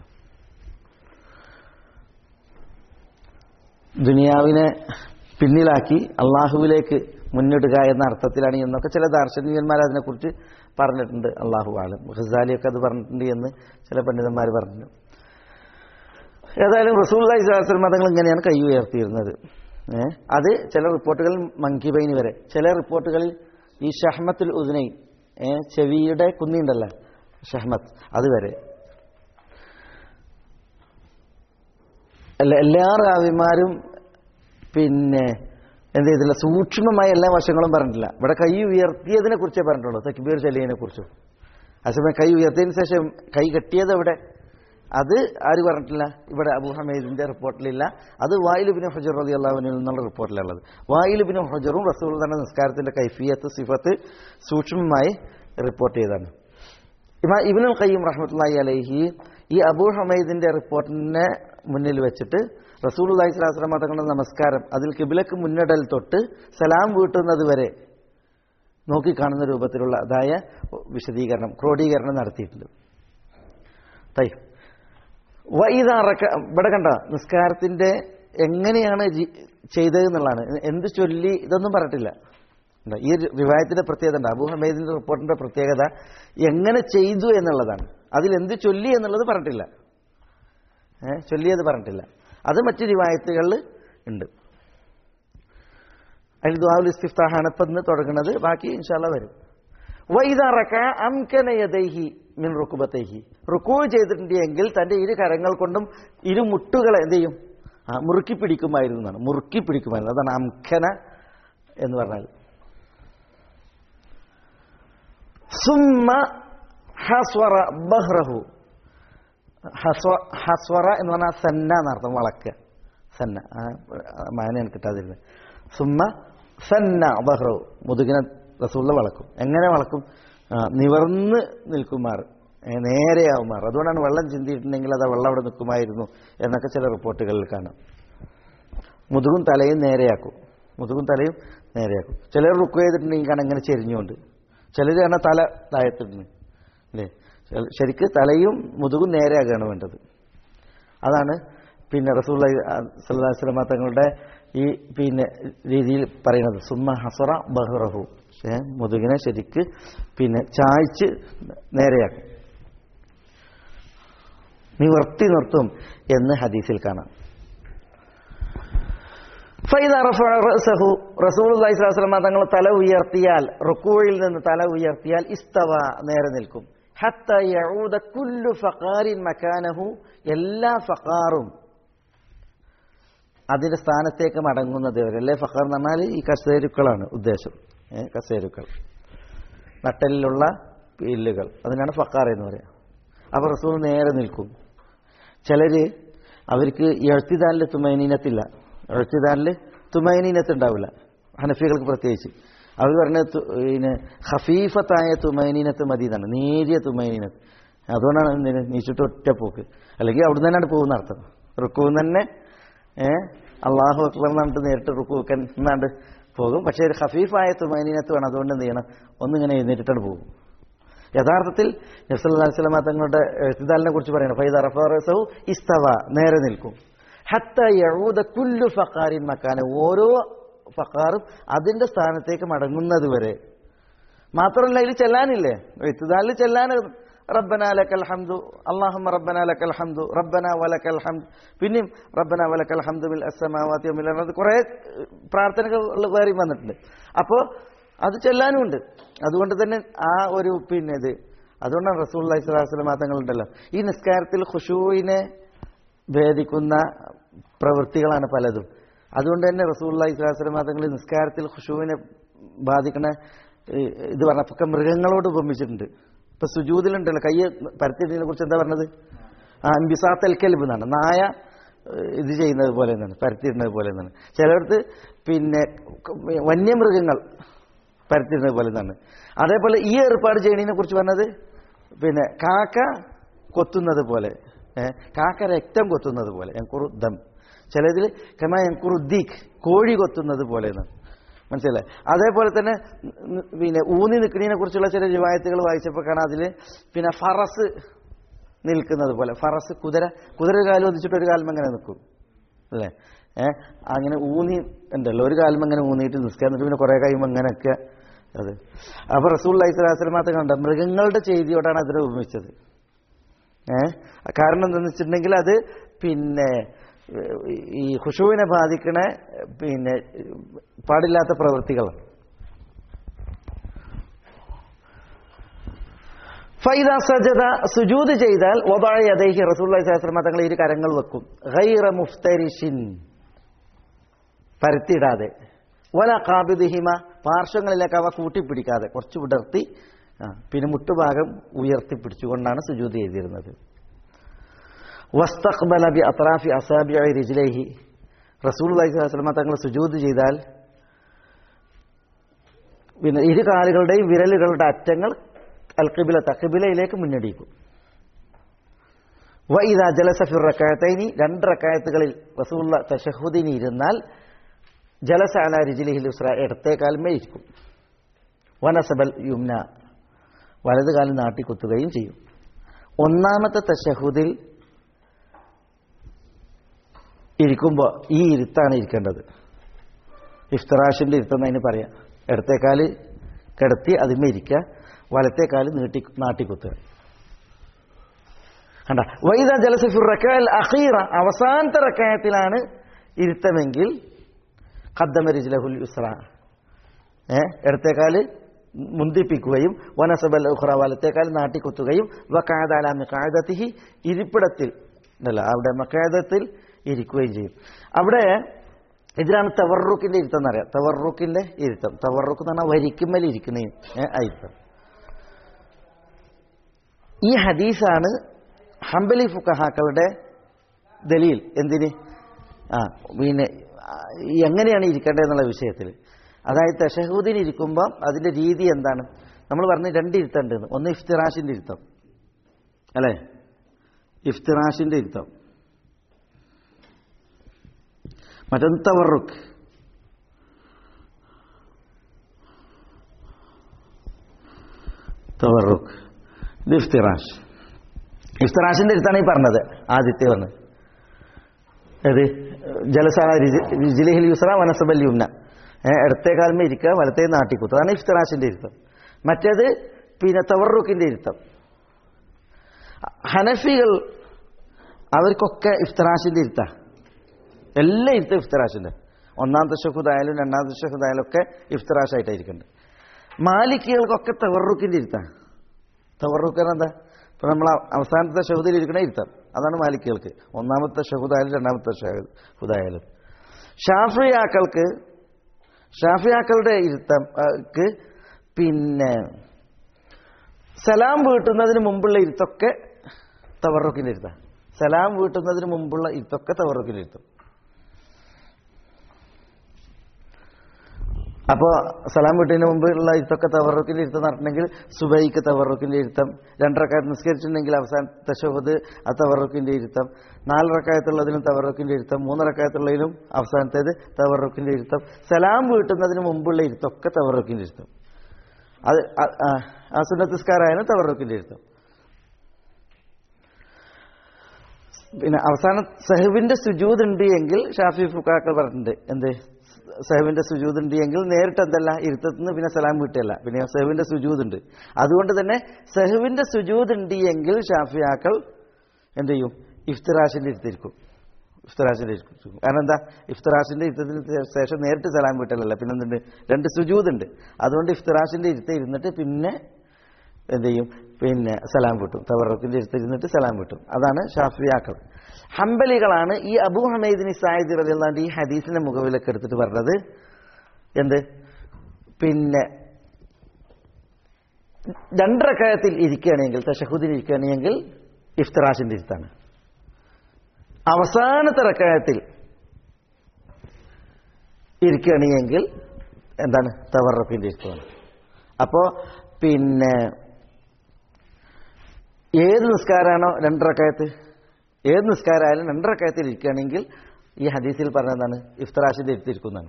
ദുനിയാവിനെ പിന്നിലാക്കി അള്ളാഹുവിലേക്ക് മുന്നിടുക എന്ന അർത്ഥത്തിലാണ് എന്നൊക്കെ ചില ദാർശനികന്മാർ അതിനെക്കുറിച്ച് പറഞ്ഞിട്ടുണ്ട് അള്ളാഹു ആളും ഖസാലിയൊക്കെ അത് പറഞ്ഞിട്ടുണ്ട് എന്ന് ചില പണ്ഡിതന്മാർ പറഞ്ഞു ഏതായാലും റസൂല്ലായി സ്വലാസ്ലം മതങ്ങൾ ഇങ്ങനെയാണ് കൈ ഉയർത്തിയിരുന്നത് ഏ? അത് ചില റിപ്പോർട്ടുകളിൽ മങ്കിബൈന് വരെ ചില റിപ്പോർട്ടുകളിൽ ഈ ഷഹ്മത്തുൽ ഉദ്നൈ ഏ, ചെവിയുടെ കുന്നിയുണ്ടല്ലോ ഷഹ്മത്ത് അതുവരെ അല്ല എല്ലാ റാവിമാരും പിന്നെ എന്ത് ചെയ്തില്ല സൂക്ഷ്മമായ എല്ലാ വശങ്ങളും പറഞ്ഞിട്ടില്ല ഇവിടെ കൈ ഉയർത്തിയതിനെ കുറിച്ചേ പറഞ്ഞിട്ടുള്ളൂ തക്ബീർ ചൊല്ലിയതിനെ കുറിച്ചും അതേസമയം കൈ ഉയർത്തിയതിന് ശേഷം കൈ കെട്ടിയത് എവിടെ അത് ആര് പറഞ്ഞിട്ടില്ല ഇവിടെ അബു ഹമീദിന്റെ റിപ്പോർട്ടിലില്ല അത് വായിലുബിന് ഹജർ റതി അള്ളാഹുവിനിൽ നിന്നുള്ള റിപ്പോർട്ടിലുള്ളത് വായിലുബിന് ഹജറും റസൂൽ തന്നെ നിസ്കാരത്തിന്റെ കൈഫിയത്ത് സിഫത്ത് സൂക്ഷ്മമായി റിപ്പോർട്ട് ചെയ്താണ് ഇമാ ഇബിനുൽ ഖയ്യം റഹ്മത്തുള്ളാഹി അലൈഹി ഈ അബൂ ഹമീദിന്റെ റിപ്പോർട്ടിനെ മുന്നിൽ വെച്ചിട്ട് റസൂൽ അള്ളഹി സ്വലാസ്ലാം തങ്ങളുടെ നമസ്കാരം അതിൽ കിബിലക്ക് മുന്നിടൽ തൊട്ട് സലാം വീട്ടുന്നത് വരെ നോക്കിക്കാണുന്ന രൂപത്തിലുള്ള അതായ വിശദീകരണം ക്രോഡീകരണം നടത്തിയിട്ടുണ്ട് തൈ വൈദാറക്ക ഇവിടെ കണ്ട നിസ്കാരത്തിന്റെ എങ്ങനെയാണ് ജി- ചെയ്തത് എന്നുള്ളതാണ് എന്ത് ചൊല്ലി ഇതൊന്നും പറഞ്ഞിട്ടില്ല ഉണ്ട്. ഈ റിവായത്തിന്റെ പ്രത്യേകത ഉണ്ട് അബൂ ഹമീദിന്റെ റിപ്പോർട്ടിന്റെ പ്രത്യേകത എങ്ങനെ ചെയ്തു എന്നുള്ളതാണ് അതിൽ എന്ത് ചൊല്ലി എന്നുള്ളത് പറഞ്ഞിട്ടില്ല ഏ ചൊല്ലിയത് പറഞ്ഞിട്ടില്ല അത് മറ്റ് റിവായത്തുകളിൽ ഉണ്ട് അതിൽ ദുആഉൽ ഇസ്തിഫ്താഹാണ് ഇപ്പം ഇന്ന് തുടങ്ങുന്നത് ബാക്കി ഇൻഷാല്ല വരും വൈദറക്ക അംകനയതൈഹി മിൻ റുക്കുബത്തൈഹി റുക്കൂ ചെയ്തിട്ടുണ്ടെങ്കിൽ തന്റെ ഇരു കരങ്ങൾ കൊണ്ടും ഇരു മുട്ടുകളെ എന്ത് ചെയ്യും ആ മുറുക്കി പിടിക്കുമായിരുന്നു എന്നാണ് മുറുക്കി പിടിക്കുമായിരുന്നു അതാണ് അംഖന എന്ന് പറഞ്ഞാൽ സുമ്മ ഹസ്വറ ബഹ്റഹു ഹസ്വ ഹസ്വറ എന്ന് പറഞ്ഞാൽ സന്ന എന്നർത്ഥം വളക്കുക സന്ന ആ മാന കിട്ടാതിരുന്നത് സുമ്മ സന്ന ബഹ്റഹു മുതുകിനെ റസൂള്ള വളക്കും എങ്ങനെ വളക്കും ആ, നിവർന്ന് നിൽക്കുമാർ ഏ, നേരെയാവുമാർ അതുകൊണ്ടാണ് വെള്ളം ചിന്തിയിട്ടുണ്ടെങ്കിൽ അത് ആ വെള്ളം അവിടെ നിൽക്കുമായിരുന്നു എന്നൊക്കെ ചില റിപ്പോർട്ടുകളിൽ കാണാം മുതുകും തലയും നേരെയാക്കും മുതുകും തലയും നേരെയാക്കും ചിലർ റുക്ക് ചെയ്തിട്ടുണ്ടെങ്കിൽ കാണാൻ ഇങ്ങനെ ചെരിഞ്ഞുകൊണ്ട് ചിലർ കാണാൻ തല താഴത്തിട്ടുണ്ട് അല്ലേ ശ- ശരിക്ക് തലയും മുതുകും നേരെയാകുകയാണ് വേണ്ടത് അതാണ് പിന്നെ റസൂൽ സല്ലാസ്ലമ തങ്ങളുടെ ഈ പിന്നെ രീതിയിൽ പറയുന്നത് സുമ്മ ഹസറ ബഹ്റഹു ഏ, മുതുകിനെ ശരിക്ക് പിന്നെ ചായ്ച്ച് നേരെയാക്കും നിവർത്തി നിർത്തും എന്ന് ഹദീസിൽ കാണാം ഫൈദ റഫഅ റഅസഹു റസൂലുള്ളാഹി സ്വല്ലല്ലാഹു അലൈഹി വസല്ലം തങ്ങൾ തല ഉയർത്തിയാൽ റുക്കൂയിൽ നിന്ന് തല ഉയർത്തിയാൽ ഇസ്തവ നേരെ നിൽക്കും ഹത്ത യഊദ കുല്ലു ഫഖാരിൻ മക്കാനഹു എല്ലാ ഫഖാറും അതിന്റെ സ്ഥാനത്തേക്ക് മടങ്ങുന്നത് വരെ അല്ലേ ഫഖാർ എന്ന് പറഞ്ഞാൽ ഈ കസേരുക്കളാണ് ഉദ്ദേശം ഏ, കസേരുക്കൾ നട്ടലിലുള്ള പില്ലുകൾ അതിനാണ് ഫക്കാർ എന്ന് പറയുക അപ്പോൾ റസൂൽ നേരെ നിൽക്കും ചിലര് അവർക്ക് എഴുത്തിദാനിൽ തുമൈനീനത്തില്ല എഴുത്തിദാനിൽ തുമൈനീനത്ത് ഉണ്ടാവില്ല ഹനഫികൾക്ക് പ്രത്യേകിച്ച് അവർ പറഞ്ഞത് തു- പിന്നെ ഹഫീഫത്തായ തുമൈനീനത്ത് മതി എന്നാണ് നേരിയ തുമൈനീനത്ത് അതുകൊണ്ടാണ് എന്തിന് നീച്ചിട്ട് ഒറ്റ പോക്ക് അല്ലെങ്കിൽ അവിടെ തന്നെയാണ് പോകുന്ന അർത്ഥം റുക്കുവിൽ തന്നെ ഏഹ് അള്ളാഹു അക്ബർ എന്നിട്ട് നേരിട്ട് റുക്കുവെക്കാൻ എന്നാണ്ട് പോകും പക്ഷേ ഒരു ഹഫീഫായ തുമൈനീനത്ത് വേണം അതുകൊണ്ട് എന്ത് ചെയ്യണം ഒന്നിങ്ങനെ എഴുന്നേറ്റിട്ടാണ് പോകും യഥാർത്ഥത്തിൽ നബ്സല്ലാസ്ലമ തങ്ങളുടെ എഴുത്തുദാലിനെ കുറിച്ച് പറയണം ഫൈദ റഫറസഹു ഇസ്തവ നേരെ നിൽക്കും ഹത്ത യഊദ കുല്ലു ഫഖാരിൻ മക്കാന ഓരോ ഫഖാറും അതിന്റെ സ്ഥാനത്തേക്ക് മടങ്ങുന്നത് വരെ മാത്രമല്ല ഇതിൽ ചെല്ലാനില്ലേ എഴുത്തുദാലിൽ ചെല്ലാൻ റബ്ബന ലക്കൽ ഹംദു അല്ലാഹുമ്മ റബ്ബന ലക്കൽ ഹംദു റബ്ബന വലക്കൽ ഹംദ് പിന്നെയും റബ്ബന വലക്കൽ ഹംദു മിൽ അസ്സമാവാതി വമിൽ അർദ് കുറേ പ്രാർത്ഥനകൾ വേറെയും വന്നിട്ടുണ്ട് അപ്പോൾ അത് ചെല്ലാനുമുണ്ട് അതുകൊണ്ട് തന്നെ ആ ഒരു പിന്നെ ഇത് അതുകൊണ്ടാണ് റസൂൽ അലൈഹി സ്വലാസ്ലം തങ്ങളുണ്ടല്ലോ ഈ നിസ്കാരത്തിൽ ഖുഷൂവിനെ ഭേദിക്കുന്ന പ്രവൃത്തികളാണ് പലതും അതുകൊണ്ട് തന്നെ റസൂൽ അലൈഹി സ്വലാസ്ലം തങ്ങൾ നിസ്കാരത്തിൽ ഖുഷൂവിനെ ബാധിക്കണ ഈ ഇത് പറഞ്ഞപ്പൊക്കെ മൃഗങ്ങളോട് ഉപമിച്ചിട്ടുണ്ട് ഇപ്പൊ സുജൂതിലുണ്ടല്ലോ കയ്യ് പരത്തിയതിനെ കുറിച്ച് എന്താ പറഞ്ഞത് ആ അംബിസാത്തൽ കെൽബ് എന്നാണ് നായ ഏഹ്, ഇത് ചെയ്യുന്നത് പോലെ എന്നാണ് പരത്തിയിടുന്നത് പോലെ എന്നാണ് ചിലയിടത്ത് പിന്നെ വന്യമൃഗങ്ങൾ പരത്തിരുന്നത് പോലെ എന്നാണ് അതേപോലെ ഈ ഏർപ്പാട് ചെയ്യണതിനെ കുറിച്ച് പറഞ്ഞത് പിന്നെ കാക്ക കൊത്തുന്നത് പോലെ ഏ, കാക്ക രക്തം കൊത്തുന്നത് പോലെ എൻകുറു ദം ചിലതിൽ കമാ എൻകുറു ദീഖ് കോഴി കൊത്തുന്നത് പോലെ എന്നാണ് മനസ്സിലായി അതേപോലെ തന്നെ ഉം, പിന്നെ ഊന്നി നിൽക്കുന്നതിനെ കുറിച്ചുള്ള ചില റിവായത്തുകൾ വായിച്ചപ്പോൾ കാണാം അതിൽ പിന്നെ ഫറസ് നിൽക്കുന്നത് പോലെ ഫറസ് കുതിര കുതിര ഒരു കാലം ഒന്നിച്ചിട്ട് ഒരു കാലം അങ്ങനെ നിൽക്കും അല്ലേ ഏഹ് അങ്ങനെ ഊന്നി ഉണ്ടല്ലോ ഒരു കാലം അങ്ങനെ ഊന്നിയിട്ട് നിൽക്കുക എന്നിട്ട് പിന്നെ കുറേ കഴിയുമ്പോൾ അങ്ങനെയൊക്കെ അത് അപ്പൊ റസൂൽ അലൈഹിസ്ലാമത്തെ കണ്ട മൃഗങ്ങളുടെ ചെയ്തിയോടാണ് അതിനെ ഉപമിച്ചത് ഏഹ് കാരണം എന്താണെന്ന് വെച്ചിട്ടുണ്ടെങ്കിൽ അത് പിന്നെ ഏഹ്, ഈ ഖുഷുവിനെ ബാധിക്കണ പിന്നെ പാടില്ലാത്ത പ്രവൃത്തികളാണ് ഫൈദ സജദ സുജൂദ് ചെയ്താൽ ഒബായ യദൈഹി റസൂലുള്ളാഹി സ്വല്ലല്ലാഹു അലൈഹി വസല്ലം തങ്ങൾ ഇരു കരങ്ങൾ വെക്കും ഗൈറ മുഫ്തരിഷിൻ പരത്തിയിടാതെ വല കാബിദിഹിമ പാർശ്വങ്ങളിലേക്ക് അവ കൂട്ടിപ്പിടിക്കാതെ കുറച്ച് വിടർത്തി ആ, പിന്നെ മുട്ടുഭാഗം ഉയർത്തി പിടിച്ചുകൊണ്ടാണ് സുജൂദ് ചെയ്തിരുന്നത് വസ്തഖ്ബല ബി അത്രാഫി അസാബിഅ റിജ്ലൈഹി റസൂലുള്ളാഹി സ്വല്ലല്ലാഹു അലൈഹി വസല്ലം തങ്ങൾ സുജൂദ് ചെയ്താൽ പിന്നെ ഇരു കാലുകളുടെയും വിരലുകളുടെ അറ്റങ്ങൾ അൽ ഖിബില തഖിബിലയിലേക്ക് മുന്നടിക്കും വൈദ ജലസഫിർ റക്കായത്തൈനി രണ്ട് റക്കായത്തുകളിൽ റസൂള്ള തഷഹുദിന് ഇരുന്നാൽ ജലസ അല രിജിലിഹിൽ ഉസ്ര ഇടത്തെ കാൽമേ ഇരിക്കും വനസബൽ യുംന വലത് കാലം നാട്ടിക്കുത്തുകയും ചെയ്യും ഒന്നാമത്തെ തഷഹുദിൽ ഇരിക്കുമ്പോൾ ഈ ഇരുത്താണ് ഇരിക്കേണ്ടത് ഇഫ്തറാഷിന്റെ ഇരുത്തെന്ന് പറയാം ഇടത്തേക്കാല് കിടത്തി അതിന്മേ ഇരിക്കുക വലത്തേക്കാല് നീട്ടി നാട്ടിക്കുത്തുക കണ്ട വൈദ ജലസഫിർ റക്കാൽ അഖീറ അവസാനത്തെ റക്കായത്തിലാണ് ഇരുത്തമെങ്കിൽ ഖദ്ദമ റിജ്ലഹുൽ യുസ്ര ഏ ഇടത്തേക്കാല് മുന്തിപ്പിക്കുകയും വനസബൽ ഉഖ്റ വലത്തേക്കാൽ നാട്ടിക്കുത്തുകയും വക്കാദാല മിഖാദത്തിഹി ഇരിപ്പിടത്തിൽ അല്ല അവിടെ മക്കാദത്തിൽ ഇരിക്കുകയും ചെയ്യും അവിടെ ഇതിലാണ് തവർറുക്കിന്റെ ഇരുത്തം എന്നറിയാം തവർറുക്കിന്റെ ഇരുത്തം തവർറുക്ക് എന്ന് പറഞ്ഞാൽ വരിക്കുമ്മൽ ഇരിക്കുന്ന ഏ, ആ ഇരുത്തം ഈ ഹദീസാണ് ഹംബലി ഫുക്കഹാക്കളുടെ ദലീൽ എന്തിന് ആ പിന്നെ ആ, എങ്ങനെയാണ് ഇരിക്കേണ്ടതെന്നുള്ള വിഷയത്തിൽ അതായത് തഷഹൂദിന് ഇരിക്കുമ്പോൾ അതിന്റെ രീതി എന്താണ് നമ്മൾ പറഞ്ഞ രണ്ട് ഇരുത്തുണ്ടെന്ന് ഒന്ന് ഇഫ്തിറാഷിന്റെ ഇരുത്തം അല്ലേ ഇഫ്തിറാഷിന്റെ ഇരുത്തം മറ്റൊന്ന് തവറുക്ക് തവറുക്ക് ഇത് ഇഫ്തിറാഷ് ഇഫ്തിറാഷിന്റെ അടുത്താണ് ഈ പറഞ്ഞത് ആദ്യത്തെ പറഞ്ഞത് ഏത് ജലസാല രിജിലിഹിൽ യുസ്ര വനസബൽ യുംന ഏഹ് ഇടത്തെ കാലമേ ഇരിക്കുക വലത്തേ നാട്ടിക്കുത്ത് അതാണ് ഇഫ്തിറാഷിന്റെ ഇരുത്തം മറ്റേത് പിന്നെ തവറുക്കിന്റെ ഇരുത്തം ഹനഫികൾ അവർക്കൊക്കെ ഇഫ്തിറാഷിന്റെ ഇരുത്ത എല്ലാ ഇരുത്തും ഇഫ്തിറാഷിന്റെ ഒന്നാമത്തെ ഷഹുദായാലും രണ്ടാമത്തെ ഷഹുദായാലും ഒക്കെ ഇഫ്തിറാഷായിട്ടായിരിക്കുന്നുണ്ട് മാലിക്കികൾക്കൊക്കെ തവറുക്കിന്റെ ഇരുത്താണ് തവറുക്ക് എന്താ ഇപ്പൊ നമ്മൾ അവസാനത്തെ ഷഹുദിൽ ഇരിക്കണ ഇരുത്തം അതാണ് മാലിക്കുകൾക്ക് ഒന്നാമത്തെ ഷഹുദായാലും രണ്ടാമത്തെ ഷഹുദായാലും ഷാഫിയാക്കൾക്ക് ഷാഫിയാക്കളുടെ ഇരുത്തം ആ, ക്ക് പിന്നെ സലാം വീട്ടുന്നതിന് മുമ്പുള്ള ഇരുത്തൊക്കെ തവറുക്കിന്റെ ഇരുത്തം സലാം വീട്ടുന്നതിന് മുമ്പുള്ള ഇരുത്തൊക്കെ തവറുക്കിന്റെ ഇരുത്തം അപ്പോൾ സലാം വീട്ടിന് മുമ്പുള്ള ഇരുത്തൊക്കെ തവറുക്കിന്റെ ഇരുത്തം നടത്തണമെങ്കിൽ സുബൈക്ക് തവറുക്കിന്റെ ഇരുത്തം രണ്ടരക്കാലത്ത് നിസ്കരിച്ചിട്ടുണ്ടെങ്കിൽ അവസാനത്തെ ഷഹുദ് ആ തവറുക്കിന്റെ ഇരുത്തം നാലരക്കായത്തുള്ളതിനും തവറുക്കിന്റെ ഇരുത്തം മൂന്നരക്കായത്തുള്ളതിലും അവസാനത്തേത് തവറുക്കിന്റെ ഇരുത്തം സലാം വീട്ടുന്നതിന് മുമ്പുള്ള ഇരുത്തൊക്കെ തവറുക്കിന്റെ ഇരുത്തം അത് ആ- ആ- ആ സുന്നത്തിസ്കാരായാലും തവറുക്കിന്റെ ഇരുത്തം പിന്നെ അവസാനം സഹബിന്റെ സുജൂദ് ഉണ്ട് എങ്കിൽ ഷാഫി ഫുക്കാക്കൾ പറഞ്ഞിട്ടുണ്ട് എന്ത് സഹബിന്റെ സുജൂദ് ഉണ്ട് എങ്കിൽ നേരിട്ട് എന്തല്ല ഇരുത്തത്തിന് പിന്നെ സലാം വീട്ടല്ല പിന്നെ സഹബിന്റെ സുജൂദ് ഉണ്ട് അതുകൊണ്ട് തന്നെ സഹബിന്റെ സുജൂദ് ഉണ്ട് എങ്കിൽ ഷാഫിയാക്കൾ എന്ത് ചെയ്യും ഇഫ്തിറാഷിന്റെ ഇരുത്തിരിക്കും ഇഫ്തിറാഷിന്റെ ഇരുത്തിരിക്കും കാരണം എന്താ ഇഫ്തിറാഷിന്റെ ഇരുത്തത്തിന് ശേഷം നേരിട്ട് സലാം വീട്ടലല്ല പിന്നെ എന്തുണ്ട് രണ്ട് സുജൂദ് ഉണ്ട് അതുകൊണ്ട് ഇഫ്തിറാഷിന്റെ ഇരുത്ത് ഇരുന്നിട്ട് പിന്നെ എന്ത് ചെയ്യും പിന്നെ സലാം വിട്ടും തവറക്കിന്റെ അടുത്ത് ഇരുന്നിട്ട് സലാം വിട്ടും അതാണ് ഷാഫിയാക്കൾ ഹംബലികളാണ് ഈ അബൂ ഹമീദിന് സായിദ് റളിയല്ലാഹു ഈ ഹദീസിന്റെ മുഖവിലൊക്കെ എടുത്തിട്ട് പറഞ്ഞത് എന്ത് പിന്നെ രണ്ടരക്കായത്തിൽ ഇരിക്കുകയാണെങ്കിൽ തഷഹുദിന് ഇരിക്കുകയാണെങ്കിൽ ഇഫ്തറാഷിന്റെ ഇരുത്താണ് അവസാനത്തെ റക്കായത്തിൽ ഇരിക്കുകയാണെങ്കിൽ എന്താണ് തവറക്കിന്റെ ഇരുത്തമാണ് അപ്പോ പിന്നെ ഏത് നിസ്കാരമാണോ രണ്ടരക്കായത്ത് ഏത് നിസ്കാരമായാലും രണ്ടരക്കായത്തിൽ ഇരിക്കുകയാണെങ്കിൽ ഈ ഹദീസിൽ പറഞ്ഞതാണ് ഇഫ്തറാഷിന്റെ ഇരുത്തിരിക്കുന്നതാണ്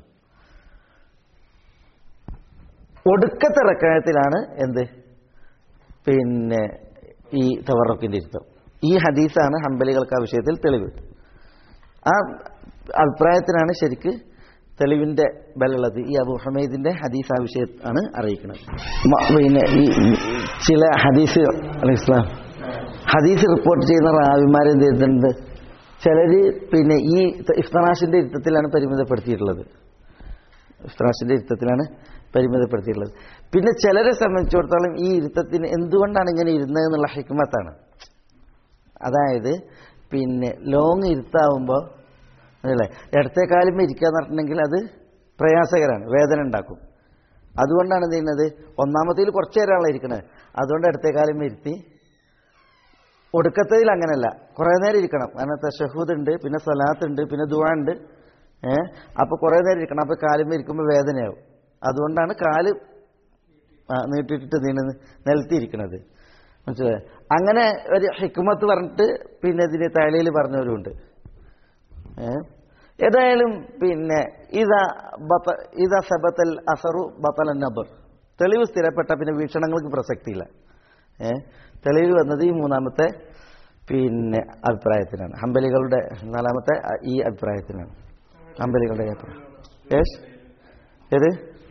ഒടുക്കത്തെ റക്കായത്തിലാണ് എന്ത് പിന്നെ ഈ തവറക്കിന്റെ ഇരുത്തം ഈ ഹദീസാണ് ഹംബലികൾക്ക് ആ വിഷയത്തിൽ തെളിവ് ആ അഭിപ്രായത്തിനാണ് ശരിക്ക് തെളിവിന്റെ ബലുള്ളത് ഈ അബു ഹമീദിന്റെ ഹദീസ് ആ വിഷയത്താണ് അറിയിക്കുന്നത് മ- പിന്നെ ഈ ചില ഹദീസ് അലൈഹിസ്ലാം ഹദീസ് റിപ്പോർട്ട് ചെയ്യുന്ന റാവിമാരെ എന്ത് ചെയ്തിട്ടുണ്ട് ചിലര് പിന്നെ ഈ ഇഫ്തറാഷിന്റെ ഇരുത്തത്തിലാണ് പരിമിതപ്പെടുത്തിയിട്ടുള്ളത് ഇഫ്തറാഷിന്റെ ഇരുത്തത്തിലാണ് പരിമിതപ്പെടുത്തിയിട്ടുള്ളത് പിന്നെ ചിലരെ സംബന്ധിച്ചിടത്തോളം ഈ ഇരുത്തത്തിന് എന്തുകൊണ്ടാണ് ഇങ്ങനെ ഇരുന്നത് എന്നുള്ള ഹിക്മത്താണ് അതായത് പിന്നെ ലോങ് ഇരുത്താവുമ്പോൾ അതല്ലേ ഇടത്തെ കാലുമ്പോൾ ഇരിക്കുക എന്ന് പറഞ്ഞിട്ടുണ്ടെങ്കിൽ അത് പ്രയാസകരമാണ് വേദന ഉണ്ടാക്കും അതുകൊണ്ടാണ് എന്ത് ചെയ്യുന്നത് ഒന്നാമത്തേൽ കുറച്ച് നേരമാണല്ലോ ഇരിക്കണത് അതുകൊണ്ട് ഇടത്തെ കാലം ഇരുത്തി ഒടുക്കത്തതിൽ അങ്ങനല്ല കുറേ നേരം ഇരിക്കണം കാരണം തഷഹൂദ് ഉണ്ട് പിന്നെ സലാത്ത് ഉണ്ട് പിന്നെ ദുവാ ഉണ്ട് ഏഹ് അപ്പൊ കുറേ നേരം ഇരിക്കണം അപ്പൊ കാലുമ്പോൾ ഇരിക്കുമ്പോൾ വേദനയാവും അതുകൊണ്ടാണ് കാല് ആ, നീട്ടിയിട്ടിട്ട് നീണ്ട് നിലത്തിയിരിക്കണത് മനസ്സിലായോ അങ്ങനെ ഒരു ഹിക്മത്ത് പറഞ്ഞിട്ട് പിന്നെ ഇതിന് തലയിൽ പറഞ്ഞവരുമുണ്ട് ഏ? ഏതായാലും പിന്നെ ഇതാ ബത്ത ഇതാ സബത്തൽ അസറു ബത്തൽ നബർ തെളിവ് സ്ഥിരപ്പെട്ട പിന്നെ വീക്ഷണങ്ങൾക്ക് പ്രസക്തിയില്ല ഏ തെളിവ് വന്നത് ഈ മൂന്നാമത്തെ പിന്നെ അഭിപ്രായത്തിനാണ് ഹമ്പലികളുടെ നാലാമത്തെ ഈ അഭിപ്രായത്തിനാണ് ഹമ്പലികളുടെ ഈ അഭിപ്രായം യേശ് ഏത്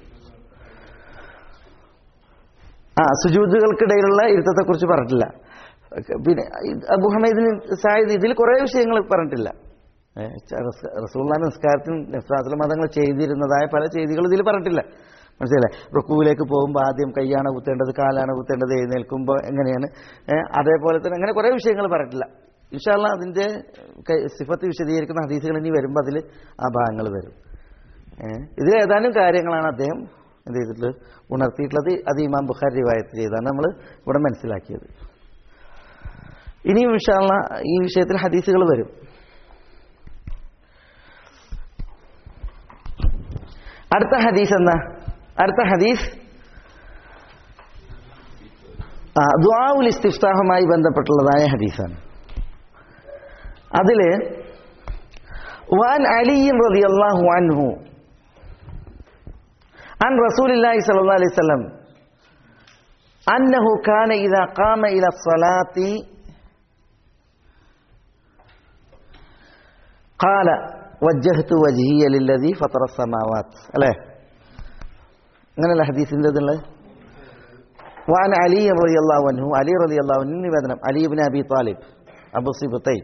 ആ സുജൂദുകൾക്കിടയിലുള്ള ഇരുത്തത്തെക്കുറിച്ച് പറഞ്ഞിട്ടില്ല പിന്നെ അബു ഹമീദിന് സായിദ് ഇതിൽ കുറേ വിഷയങ്ങൾ പറഞ്ഞിട്ടില്ല റസൂള്ളാൻ നിസ്കാരത്തിന് നിസ്കാരത്തിലെ മതങ്ങൾ ചെയ്തിരുന്നതായ പല ചെയ്തികൾ ഇതിൽ പറഞ്ഞിട്ടില്ല മനസ്സിലായില്ലേ റുക്കുവിലേക്ക് പോകുമ്പോൾ ആദ്യം കൈയാണ് കുത്തേണ്ടത് കാലാണ് കുത്തേണ്ടത് എഴുന്നേൽക്കുമ്പോൾ എങ്ങനെയാണ് ഏ, അതേപോലെ തന്നെ അങ്ങനെ കുറേ വിഷയങ്ങൾ പറഞ്ഞിട്ടില്ല ഇൻഷാല്ല അതിൻ്റെ കൈ- സിഫത്ത് വിശദീകരിക്കുന്ന ഹദീസുകൾ ഇനി വരുമ്പോൾ അതിൽ ആ ഭാഗങ്ങൾ വരും ഏ, ഇതിൽ ഏതാനും കാര്യങ്ങളാണ് അദ്ദേഹം എന്ത് ചെയ്തിട്ടുള്ളത് ഉണർത്തിയിട്ടുള്ളത് അത് ഇമാം ബുഖാരി റിവായത്ത് ചെയ്താണ് നമ്മൾ ഇവിടെ മനസ്സിലാക്കിയത് ഇനിയും വിഷാള്ള ഈ വിഷയത്തിൽ ഹദീസുകൾ വരും അടുത്ത ഹദീസ് എന്താ അടുത്ത ഹദീസ് ആ ദുആഉൽ ഇസ്തിഫ്താഹുമായി ബന്ധപ്പെട്ടുള്ളതായ ഹദീസാണ് അതില് വാൻ അലി റളിയല്ലാഹു അൻഹു عن رسول الله صلى الله عليه وسلم أنه كان إذا قام إلى الصلاة قال وجهت وجهي للذي فطر السماوات അല്ലേ അങ്ങനെയല്ല ഹദീസിൻ്റെ ഇതുള്ളത് وعن علي رضي الله عنه علي رضي الله عنه നിവേദനം Ali ibn Abi Talib Abu Sibtain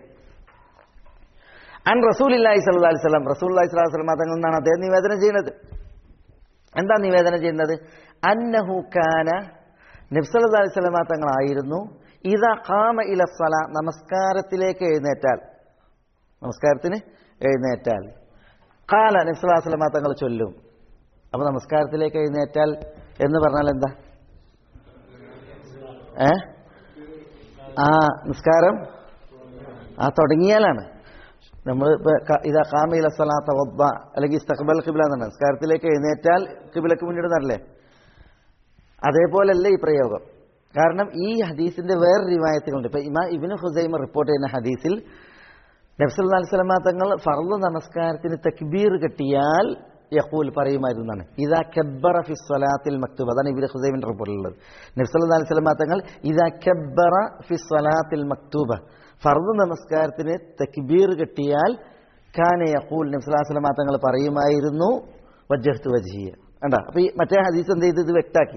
അൻ റസൂലില്ലാഹി സ്വല്ലല്ലാഹി അലൈഹി വസല്ലം റസൂലുള്ളാഹി സ്വല്ലല്ലാഹി അലൈഹി വസല്ലം തങ്ങളിൽ നിന്നാണ് അദ്ദേഹം നിവേദനം ചെയ്യുന്നത് എന്താ നിവേദനം ചെയ്യുന്നത് അന്നഹു കാന നബ്സല്ലാ അലൈഹി സ്വലമ തങ്ങളായിരുന്നു ഇതാ കാമ ഇല സ്വല നമസ്കാരത്തിലേക്ക് എഴുന്നേറ്റാൽ നമസ്കാരത്തിന് എഴുന്നേറ്റാൽ കാല നബ്സല്ലാ സ്വലമ തങ്ങൾ ചൊല്ലും അപ്പൊ നമസ്കാരത്തിലേക്ക് എഴുന്നേറ്റാൽ എന്ന് പറഞ്ഞാൽ എന്താ ഏ ആ നിസ്കാരം ആ തുടങ്ങിയാലാണ് നമ്മൾ ഇതാ കാമയില സ്വലാത്ത വബ്ബ അല്ലെങ്കിൽ ഇസ്തഖബൽ കിബില എന്നാണ് നിസ്കാരത്തിലേക്ക് എഴുന്നേറ്റാൽ കിബിലക്ക് മുന്നിടുന്നല്ലേ അതേപോലല്ല ഈ പ്രയോഗം കാരണം ഈ ഹദീസിന്റെ വേറെ റിവായത്തുകളുണ്ട് ഇപ്പൊ ഇമാ ഇബിന് ഹുസൈമ റിപ്പോർട്ട് ചെയ്യുന്ന ഹദീസിൽ നബ്സല്ലാ സ്വലമാ തങ്ങൾ ഫർദ് നമസ്കാരത്തിന് തക്ബീർ കെട്ടിയാൽ യഹൂൽ പറയുമായിരുന്നാണ് ഇതാ കബ്ബറ ഫി സ്വലാത്തിൽ മക്തൂബ് അതാണ് ഇബിന് ഹുസൈമിന്റെ റിപ്പോർട്ടിലുള്ളത് നബ്സല്ലാ സ്വലമാ തങ്ങൾ ഇതാ കബ്ബറ ഫി സ്വലാത്തിൽ മക്തൂബ ഫർദ് നമസ്കാരത്തിന് തക്ബീർ കെട്ടിയാൽ ഖാന യഖൂൽ നബ്സലാസ്ലമ തങ്ങൾ പറയുമായിരുന്നു വജ്ജഹത്ത് വജ്ഹിയ കണ്ട അപ്പൊ ഈ മറ്റേ ഹദീസ് എന്ത് ചെയ്ത് ഇത് വ്യക്താക്കി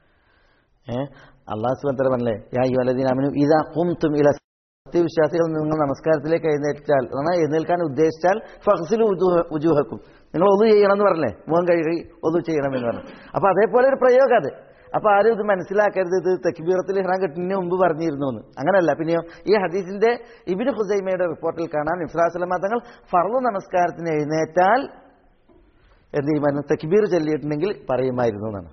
ഏഹ് അള്ളാഹു സുബൻ തല പറഞ്ഞല്ലേ യാ യു അലദീൻ അമിനു ഇതാ കുംതും ഇല സത്യവിശ്വാസികൾ നിങ്ങൾ നമസ്കാരത്തിലേക്ക് എഴുന്നേറ്റാൽ എന്നാൽ എഴുന്നേൽക്കാൻ ഉദ്ദേശിച്ചാൽ ഫഹ്സിലു ഉജൂഹക്കും നിങ്ങൾ ഒതു ചെയ്യണം എന്ന് പറഞ്ഞേ മുഖം കഴുകി ഒതു ചെയ്യണമെന്ന് പറഞ്ഞു അപ്പൊ അതേപോലെ ഒരു പ്രയോഗം അത് അപ്പൊ ആരും ഇത് മനസ്സിലാക്കരുത് ഇത് തെക്കിബീറത്തിൽ ഇഹ്റാൻ കെട്ടിന് മുമ്പ് പറഞ്ഞിരുന്നു എന്ന് അങ്ങനല്ല പിന്നെയോ ഈ ഹദീസിന്റെ ഇബിന് ഹുസൈമയുടെ റിപ്പോർട്ടിൽ കാണാൻ ഇഫ്രാസ്ലമ തങ്ങൾ ഫർദ് നമസ്കാരത്തിന് എഴുന്നേറ്റാൽ എന്ത് ചെയ്യുമായിരുന്നു തെക്കിബീർ ചൊല്ലിയിട്ടുണ്ടെങ്കിൽ പറയുമായിരുന്നു എന്നാണ്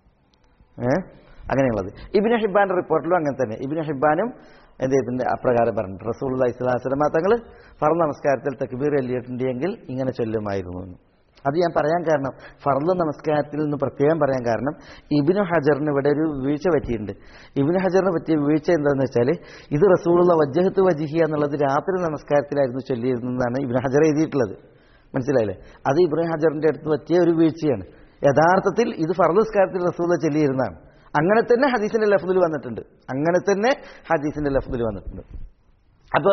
ഏഹ് അങ്ങനെയുള്ളത് ഇബിന് ഹിബാന്റെ റിപ്പോർട്ടിലും അങ്ങനെ തന്നെ ഇബിന് ഹിബാനും എന്ത് ചെയ്തിട്ടുണ്ട് അപ്രകാരം പറഞ്ഞു റസൂൽ ഇസ്ലാസ്ലമ തങ്ങൾ ഫർദ് നമസ്കാരത്തിൽ തെക്കിബീർ ചൊല്ലിയിട്ടുണ്ടെങ്കിൽ ഇങ്ങനെ ചൊല്ലുമായിരുന്നു എന്ന് അത് ഞാൻ പറയാൻ കാരണം ഫർദ് നമസ്കാരത്തിൽ നിന്ന് പ്രത്യേകം പറയാൻ കാരണം ഇബിനു ഹജറിന് ഇവിടെ ഒരു വീഴ്ച പറ്റിയിട്ടുണ്ട് ഇബിനു ഹജറിന് പറ്റിയ വീഴ്ച എന്താണെന്ന് വെച്ചാൽ ഇത് റസൂലുള്ള വജ്ജഹത്ത് വജിഹിയ എന്നുള്ളത് രാത്രി നമസ്കാരത്തിലായിരുന്നു ചൊല്ലിയിരുന്നതാണ് ഇബിനു ഹജർ എഴുതിയിട്ടുള്ളത് മനസ്സിലായില്ലേ അത് ഇബ്രാഹിം ഹജറിന്റെ അടുത്ത് പറ്റിയ ഒരു വീഴ്ചയാണ് യഥാർത്ഥത്തിൽ ഇത് ഫർദ് നമസ്കാരത്തിൽ റസൂല ചൊല്ലിയിരുന്നതാണ് അങ്ങനെ തന്നെ ഹദീസിന്റെ ലഫ്ദിൽ വന്നിട്ടുണ്ട് അങ്ങനെ തന്നെ ഹദീസിന്റെ ലഫ്ദിൽ വന്നിട്ടുണ്ട് അപ്പോൾ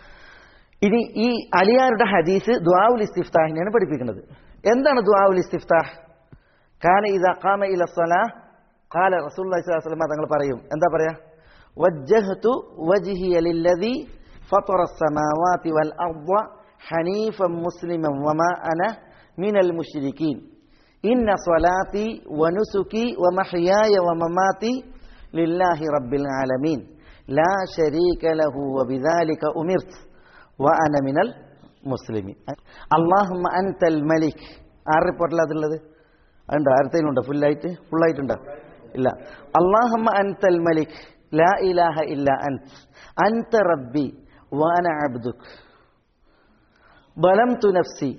ഇനി ഈ അലിയാരുടെ ഹദീസ് ദ്വാവുൽ ഇസ്തിഫ്താഹിനെയാണ് പഠിപ്പിക്കുന്നത് എന്താണ് ദ്വാവുൽ ഇസ്തിഫ്താഹ് കാന ഇദാ ഖാമ ഇല സ്വലാ ഖാല റസൂലുള്ളാഹി സ്വല്ലല്ലാഹു അലൈഹി വസല്ലം തങ്ങൾ പറയും എന്താ പറയാ വജ്ജഹ്തു വജ്ഹിയ ലില്ലദി ഫത്തറ السماوات والأرض حنيفا مسلما وما أنا من المشركين ഇന്ന സ്വലാത്തി വനുസുക്കി വമഹ്യായ വമമാതി ലില്ലാഹി റബ്ബിൽ ആലമീൻ ലാ ശരീക ലഹു വബിദാലിക ഉമിർത്ത് വഅന മിനൽ മുസ്ലിമീൻ അല്ലാഹുമ്മ അൻതൽ മലിക് ആ റിപ്പോർട്ടിൽ അതുള്ളത് അതുണ്ടോ ആരത്തേലുണ്ടോ ഫുള്ളായിട്ട് ഫുള്ളായിട്ടുണ്ടോ ഇല്ല അല്ലാഹുമ്മ അൻതൽ മലിക് ലാ ഇലാഹ ഇല്ല അൻത് അൻത റബ്ബി വാന അബ്ദുക് ظلمت نفسي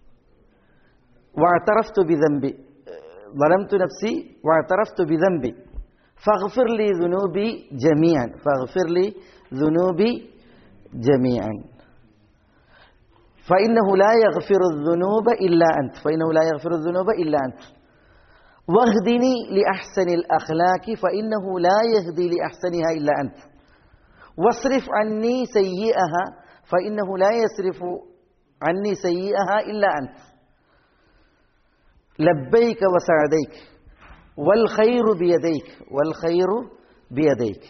واعترفت بذنبي ظلمت نفسي واعترفت بذنبي فاغفر لي ذنوبي جميعا فاغفر لي ذنوبي جميعا فإنه لا يغفر الذنوب إلا أنت فإنه لا يغفر الذنوب إلا أنت واهدني لأحسن الأخلاق فإنه لا يهدي لأحسنها إلا أنت واصرف عني سيئها فإنه لا يصرف عني سيئها إلا أنت لبيك وسعديك والخير بيديك والخير بيديك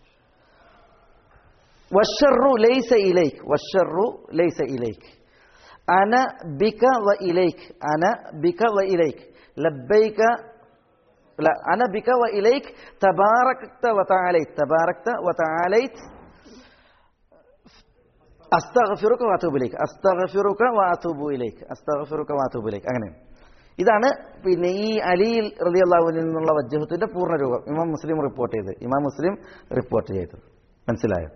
والشر ليس إليك والشر ليس إليك أنا بك وإليك أنا بك وإليك لبيك لا أنا بك وإليك تباركت وتعاليت تباركت وتعاليت അസ്തഗഫിറുക വാത്തൂബിലേക്ക് അസ്തഗഫിറുക വാത്തൂബുയിലേക്ക് അസ്തഗഫിറുക വാത്തൂബിലേക്ക് അങ്ങനെ ഇതാണ് പിന്നെ ഈ അലി റളിയല്ലാഹുവിൽ നിന്നുള്ള വജ്ജഹത്തിന്റെ പൂർണ്ണരൂപം ഇമാം മുസ്ലിം റിപ്പോർട്ട് ചെയ്ത് ഇമാം മുസ്ലിം റിപ്പോർട്ട് ചെയ്തത് മനസ്സിലായോ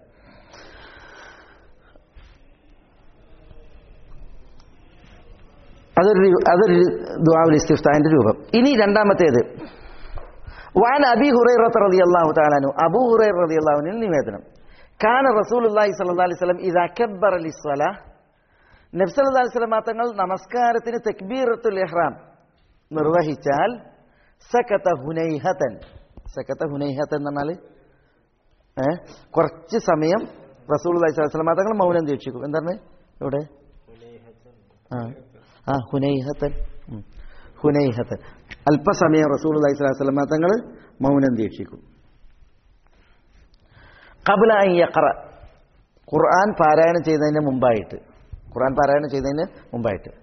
അതൊരു അതൊരു ദുആഉൽ ഇസ്തിഫ്താഹിന്റെ രൂപം ഇനി രണ്ടാമത്തേത് വാൻ അബി ഹുറൈറത്ത് റളിയല്ലാഹു തആല അൻഹു അബൂ ഹുറൈറ റളിയല്ലാഹു അൻഹു നിവേദനം കാന റസൂലുള്ളാഹി സ്വല്ലല്ലാഹി അലൈഹി വസല്ലം ഇദാ കബ്ബറ ലിസ്വല നബി സല്ലല്ലാഹു അലൈഹി വസല്ലം തങ്ങൾ നമസ്കാരത്തിന് തക്ബീറത്തുൽ ഇഹ്റാം നിർവഹിച്ചാൽ സകത ഹുനൈഹതൻ സകത ഹുനൈഹതൻ എന്ന് പറഞ്ഞാൽ ഏ കുറച്ച് സമയം റസൂലുള്ളാഹി സ്വല്ലല്ലാഹി അലൈഹി വസല്ലം തങ്ങൾ മൗനം ദീക്ഷിക്കും എന്താണ് ഇവിടെ ആ ആ ഹുനൈഹത്തൻ ഉം. ഹുനൈഹത്തൻ അല്പസമയം റസൂലുള്ളാഹി സ്വല്ലല്ലാഹി അലൈഹി വസല്ലം തങ്ങൾ മൗനം ദീക്ഷിക്കും കബല യഖറ ഖുർആൻ പാരായണം ചെയ്യുന്നതിന് മുമ്പായിട്ട് ഖുർആൻ പാരായണം ചെയ്യുന്നതിന് മുമ്പായിട്ട്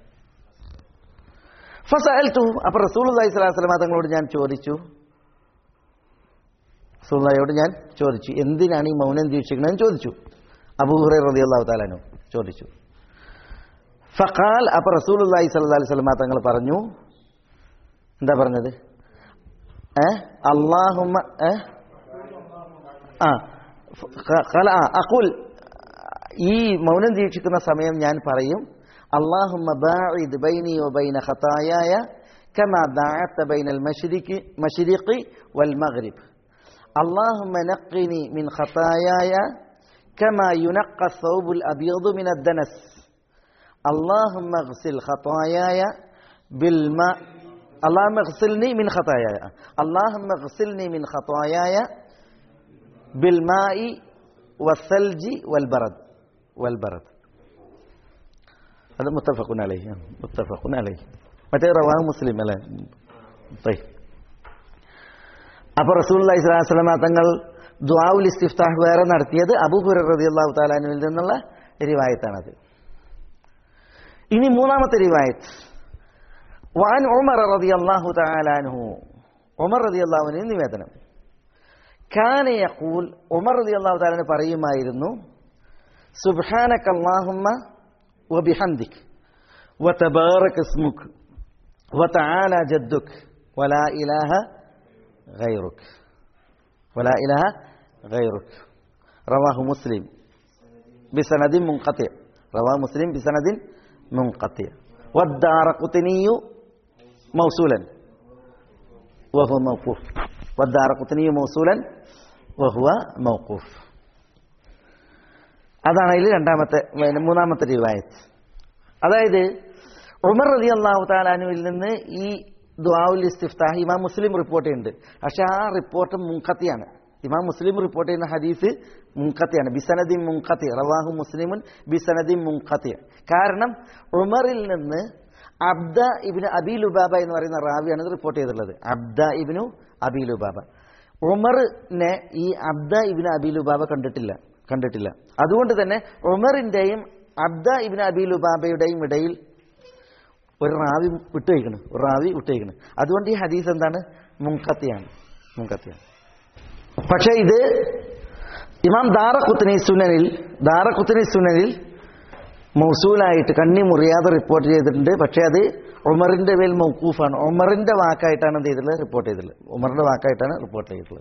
ഫസഅൽതു അപ്പോൾ റസൂലുള്ളാഹി സ്വല്ലല്ലാഹി അലൈഹി വസല്ലം തങ്ങളോട് ഞാൻ ചോദിച്ചു റസൂലുള്ളാഹിയോട് ഞാൻ ചോദിച്ചു എന്തിനാണ് ഈ മൗനം ദീക്ഷിക്കണമെന്ന് ചോദിച്ചു അബൂ ഹുറൈറ റളിയല്ലാഹു തആല അൻഹു ചോദിച്ചു ഫഖാൽ അപ്പോൾ റസൂലുള്ളാഹി സ്വല്ലല്ലാഹി അലൈഹി വസല്ലം തങ്ങൾ പറഞ്ഞു എന്താ പറഞ്ഞത് ഏ അല്ലാഹുമ്മ ഏ ആ ഖല ആ, അഖുൽ ഈ മൗനം ദീക്ഷിക്കുന്ന സമയം ഞാൻ പറയും അല്ലാഹുമ്മ ബാഇദ് ബൈനി വബൈന ഖതായായ കമാ ബഅഅത ബൈനൽ മശ്രിഖി മശ്രിഖി വൽ മഗ്രിബ് اللهم نقني من خطاياي كما ينقى الثوب الأبيض من الدنس اللهم اغسل خطاياي بالماء اللهم اغسلني من خطاياي اللهم اغسلني من خطاياي بالماء والثلج والبرد والبرد هذا متفق عليه متفق عليه متى رواه مسلم അല്ലേ طيب അപ്പോൾ റസൂലുള്ളാഹി സ്വല്ലല്ലാഹു അലൈഹി വസല്ലം തങ്ങൾ ദുആഉൽ ഇസ്തിഫ്താഹ് വേറെ നടത്തിയത് അബൂ ഹുറൈറ റളിയല്ലാഹു തആല അൻഹുവിൽ നിന്നുള്ള റിവായത്താണത് ഇനി മൂന്നാമത്തെ റിവായത്ത് വാൻ ഉമർ റളിയല്ലാഹു തആല അൻഹു ഉമർ റളിയല്ലാഹു അൻഹു നിവേദനം കാന യഖൂൽ ഉമർ റളിയല്ലാഹു തആല പറയുമായിരുന്നു സുബ്ഹാനക അല്ലാഹുമ്മ വബിഹംദിക് وتبارك اسمك وتعالى جدك ولا إله غيرك ولا إله غيرك رواه مسلم بسند منقطع رواه مسلم بسند منقطع والدار قطني موصولا وهو موقوف والدار قطني موصولا وهو موقوف അതാണ് അതിൽ രണ്ടാമത്തെ പിന്നെ മൂന്നാമത്തെ റിവായത്ത് അതായത് ഉമർ റതി അള്ളാഹു താലാനുവിൽ നിന്ന് ഈ ദുആഉൽ ഇസ്തിഫ്താഹ് ഇമാം മുസ്ലിം റിപ്പോർട്ട് ചെയ്യുന്നുണ്ട് പക്ഷെ ആ റിപ്പോർട്ട് മുൻകത്തിയാണ് ഇമാം മുസ്ലിം റിപ്പോർട്ട് ചെയ്യുന്ന ഹദീസ് മുൻകത്തിയാണ് ബിസനദി മുൻകത്തി റവാഹു മുസ്ലിമുൻ ബിസനദി മുൻകത്തി കാരണം ഉമറിൽ നിന്ന് അബ്ദ ഇബിന് അബി ലുബാബ എന്ന് പറയുന്ന റാവിയാണ് ഇത് റിപ്പോർട്ട് ചെയ്തിട്ടുള്ളത് അബ്ദ ഇബിനു അബി ലുബാബ ഉമറിനെ ഈ അബ്ദ ഇബിന് അബി ലുബാബ കണ്ടിട്ടില്ല കണ്ടിട്ടില്ല അതുകൊണ്ട് തന്നെ ഉമറിന്റെയും അബ്ദ ഇബിന് അബി ലുബാബയുടെയും ഇടയിൽ ഒരു റാവി വിട്ടുവയ്ക്കണം ഒരു റാവി വിട്ടുവയ്ക്കണം അതുകൊണ്ട് ഈ ഹദീസ് എന്താണ് മുൻകത്തിയാണ് മുൻകത്തിയാണ് പക്ഷേ ഇത് ഇമാം ദാറഖുത്തിനി സുനനിൽ ദാറഖുത്തിനി സുനനിൽ മൗസൂലായിട്ട് കണ്ണി മുറിയാതെ റിപ്പോർട്ട് ചെയ്തിട്ടുണ്ട് പക്ഷേ അത് ഉമറിന്റെ മേൽ മൗക്കൂഫാണ് ഉമറിന്റെ വാക്കായിട്ടാണ് എന്ത് ചെയ്തിട്ടുള്ളത് റിപ്പോർട്ട് ചെയ്തിട്ടുള്ളത് ഉമറിന്റെ വാക്കായിട്ടാണ് റിപ്പോർട്ട് ചെയ്തിട്ടുള്ളത്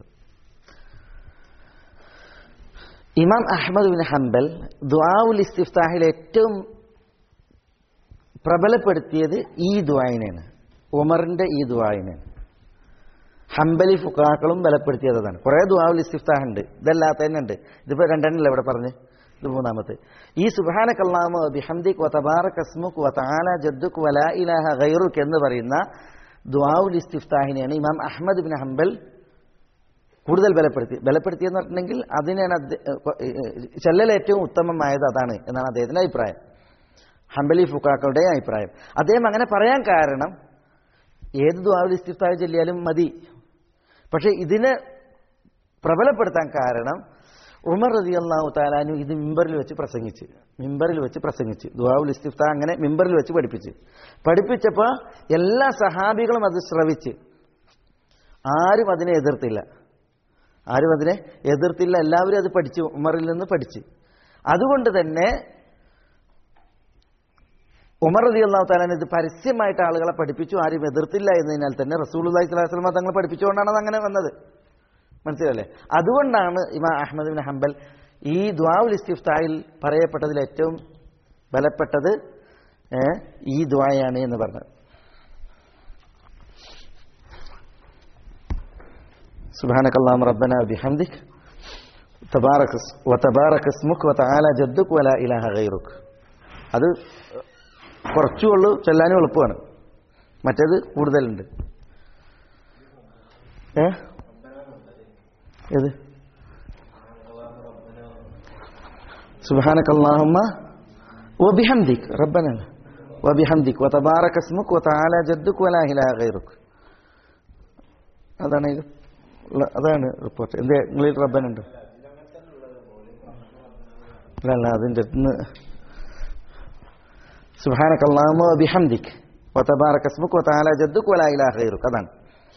ഇമാം അഹമ്മദ് ബിൻ ഹംബൽ ദുആഉൽ ഇസ്തിഫ്താഹിൽ ഏറ്റവും പ്രബലപ്പെടുത്തിയത് ഈ ദുആയിനെയാണ് ഉമറിന്റെ ഈ ദുആയിനെയാണ് ഹംബലി ഫുക്കാക്കളും ബലപ്പെടുത്തിയത് അതാണ് കുറേ ദുആഉൽ ഇസ്തിഫ്താഹ് ഉണ്ട് ഇതല്ലാത്ത തന്നെ ഉണ്ട് ഇതിപ്പോ രണ്ടെണ്ണല്ലേ ഇവിടെ പറഞ്ഞ് ഇത് മൂന്നാമത്തെ ഈ സുബാനക്കല്ലാമ ബിഹംദിക് വ തബാറക് അസ്മുക് വ തആല ജദ്ദുക് വ ലാ ഇലാഹ ഗൈറുക് എന്ന് പറയുന്ന ദുആഉൽ ഇസ്തിഫ്താഹിനെയാണ് ഇമാം അഹ്മദ് ബിൻ ഹംബൽ കൂടുതൽ ബലപ്പെടുത്തി ബലപ്പെടുത്തിയെന്ന് പറഞ്ഞിട്ടുണ്ടെങ്കിൽ അതിനാണ് അദ്ദേ- ചെല്ലൽ ഏറ്റവും ഉത്തമമായത് അതാണ് എന്നാണ് അദ്ദേഹത്തിന്റെ അഭിപ്രായം ഹംബലി ഫുക്കാക്കളുടെ അഭിപ്രായം അദ്ദേഹം അങ്ങനെ പറയാൻ കാരണം ഏത് ദ്വാവൽ ഇസ്തിഫ്താഹ് ചൊല്ലിയാലും മതി പക്ഷെ ഇതിനെ പ്രബലപ്പെടുത്താൻ കാരണം ഉമർ റതി അള്ളാഹു താലാനു ഇത് മിമ്പറിൽ വെച്ച് പ്രസംഗിച്ച് മിമ്പറിൽ വെച്ച് പ്രസംഗിച്ച് ദുവാവുൽ ഇസ്തിഫ്ത അങ്ങനെ മിമ്പറിൽ വെച്ച് പഠിപ്പിച്ച് പഠിപ്പിച്ചപ്പോൾ എല്ലാ സഹാബികളും അത് ശ്രവിച്ച് ആരും അതിനെ എതിർത്തില്ല ആരും അതിനെ എതിർത്തില്ല എല്ലാവരും അത് പഠിച്ചു ഉമറിൽ നിന്ന് പഠിച്ച് അതുകൊണ്ട് തന്നെ ഉമർ റതി അള്ളാഹു താലാൻ ഇത് പരസ്യമായിട്ട് ആളുകളെ പഠിപ്പിച്ചു ആരും എതിർത്തില്ല എന്നതിനാൽ തന്നെ റസൂൽ അള്ളഹി സ്വലാസ്ലമ തങ്ങൾ പഠിപ്പിച്ചുകൊണ്ടാണ് അത് അങ്ങനെ വന്നത് മനസ്സിലല്ലേ അതുകൊണ്ടാണ് ഇമാ അഹമ്മദ് ബിൻ ഹംബൽ ഈ ദ്വാവുൽ ഇസ്തിഫ്തായിൽ പറയപ്പെട്ടതിൽ ഏറ്റവും ബലപ്പെട്ടത് ഏ, ഈ ദ്വായാണ് എന്ന് പറഞ്ഞത് سبحانك اللهم ربنا وبحمدك تبارك اس- وتبارك اسمك وتعالى جدك ولا إله غيرك അത് കുറച്ചുള്ളൂ ചെല്ലാനും എളുപ്പമാണ് മറ്റേത് കൂടുതലുണ്ട് ഏ ഏത് سبحانك اللهم وبحمدك ربنا وبحمدك وتبارك اسمك وتعالى جدك ولا إله غيرك അതാണ് ഇത് ഉള്ള- അതാണ് റിപ്പോർട്ട് എന്തേ നിങ്ങളിൽ റബ്ബനുണ്ട് അല്ല അല്ല അതിൻ്റെ അടുത്തുനിന്ന് സുഹാനക്ക് അള്ളാഹുമ ബിഹംദിക് വതബാറക സ്മുക് വതആല ജദ്ദുക് വലാ ഇലാഹ ഗൈറുക് അതാണ്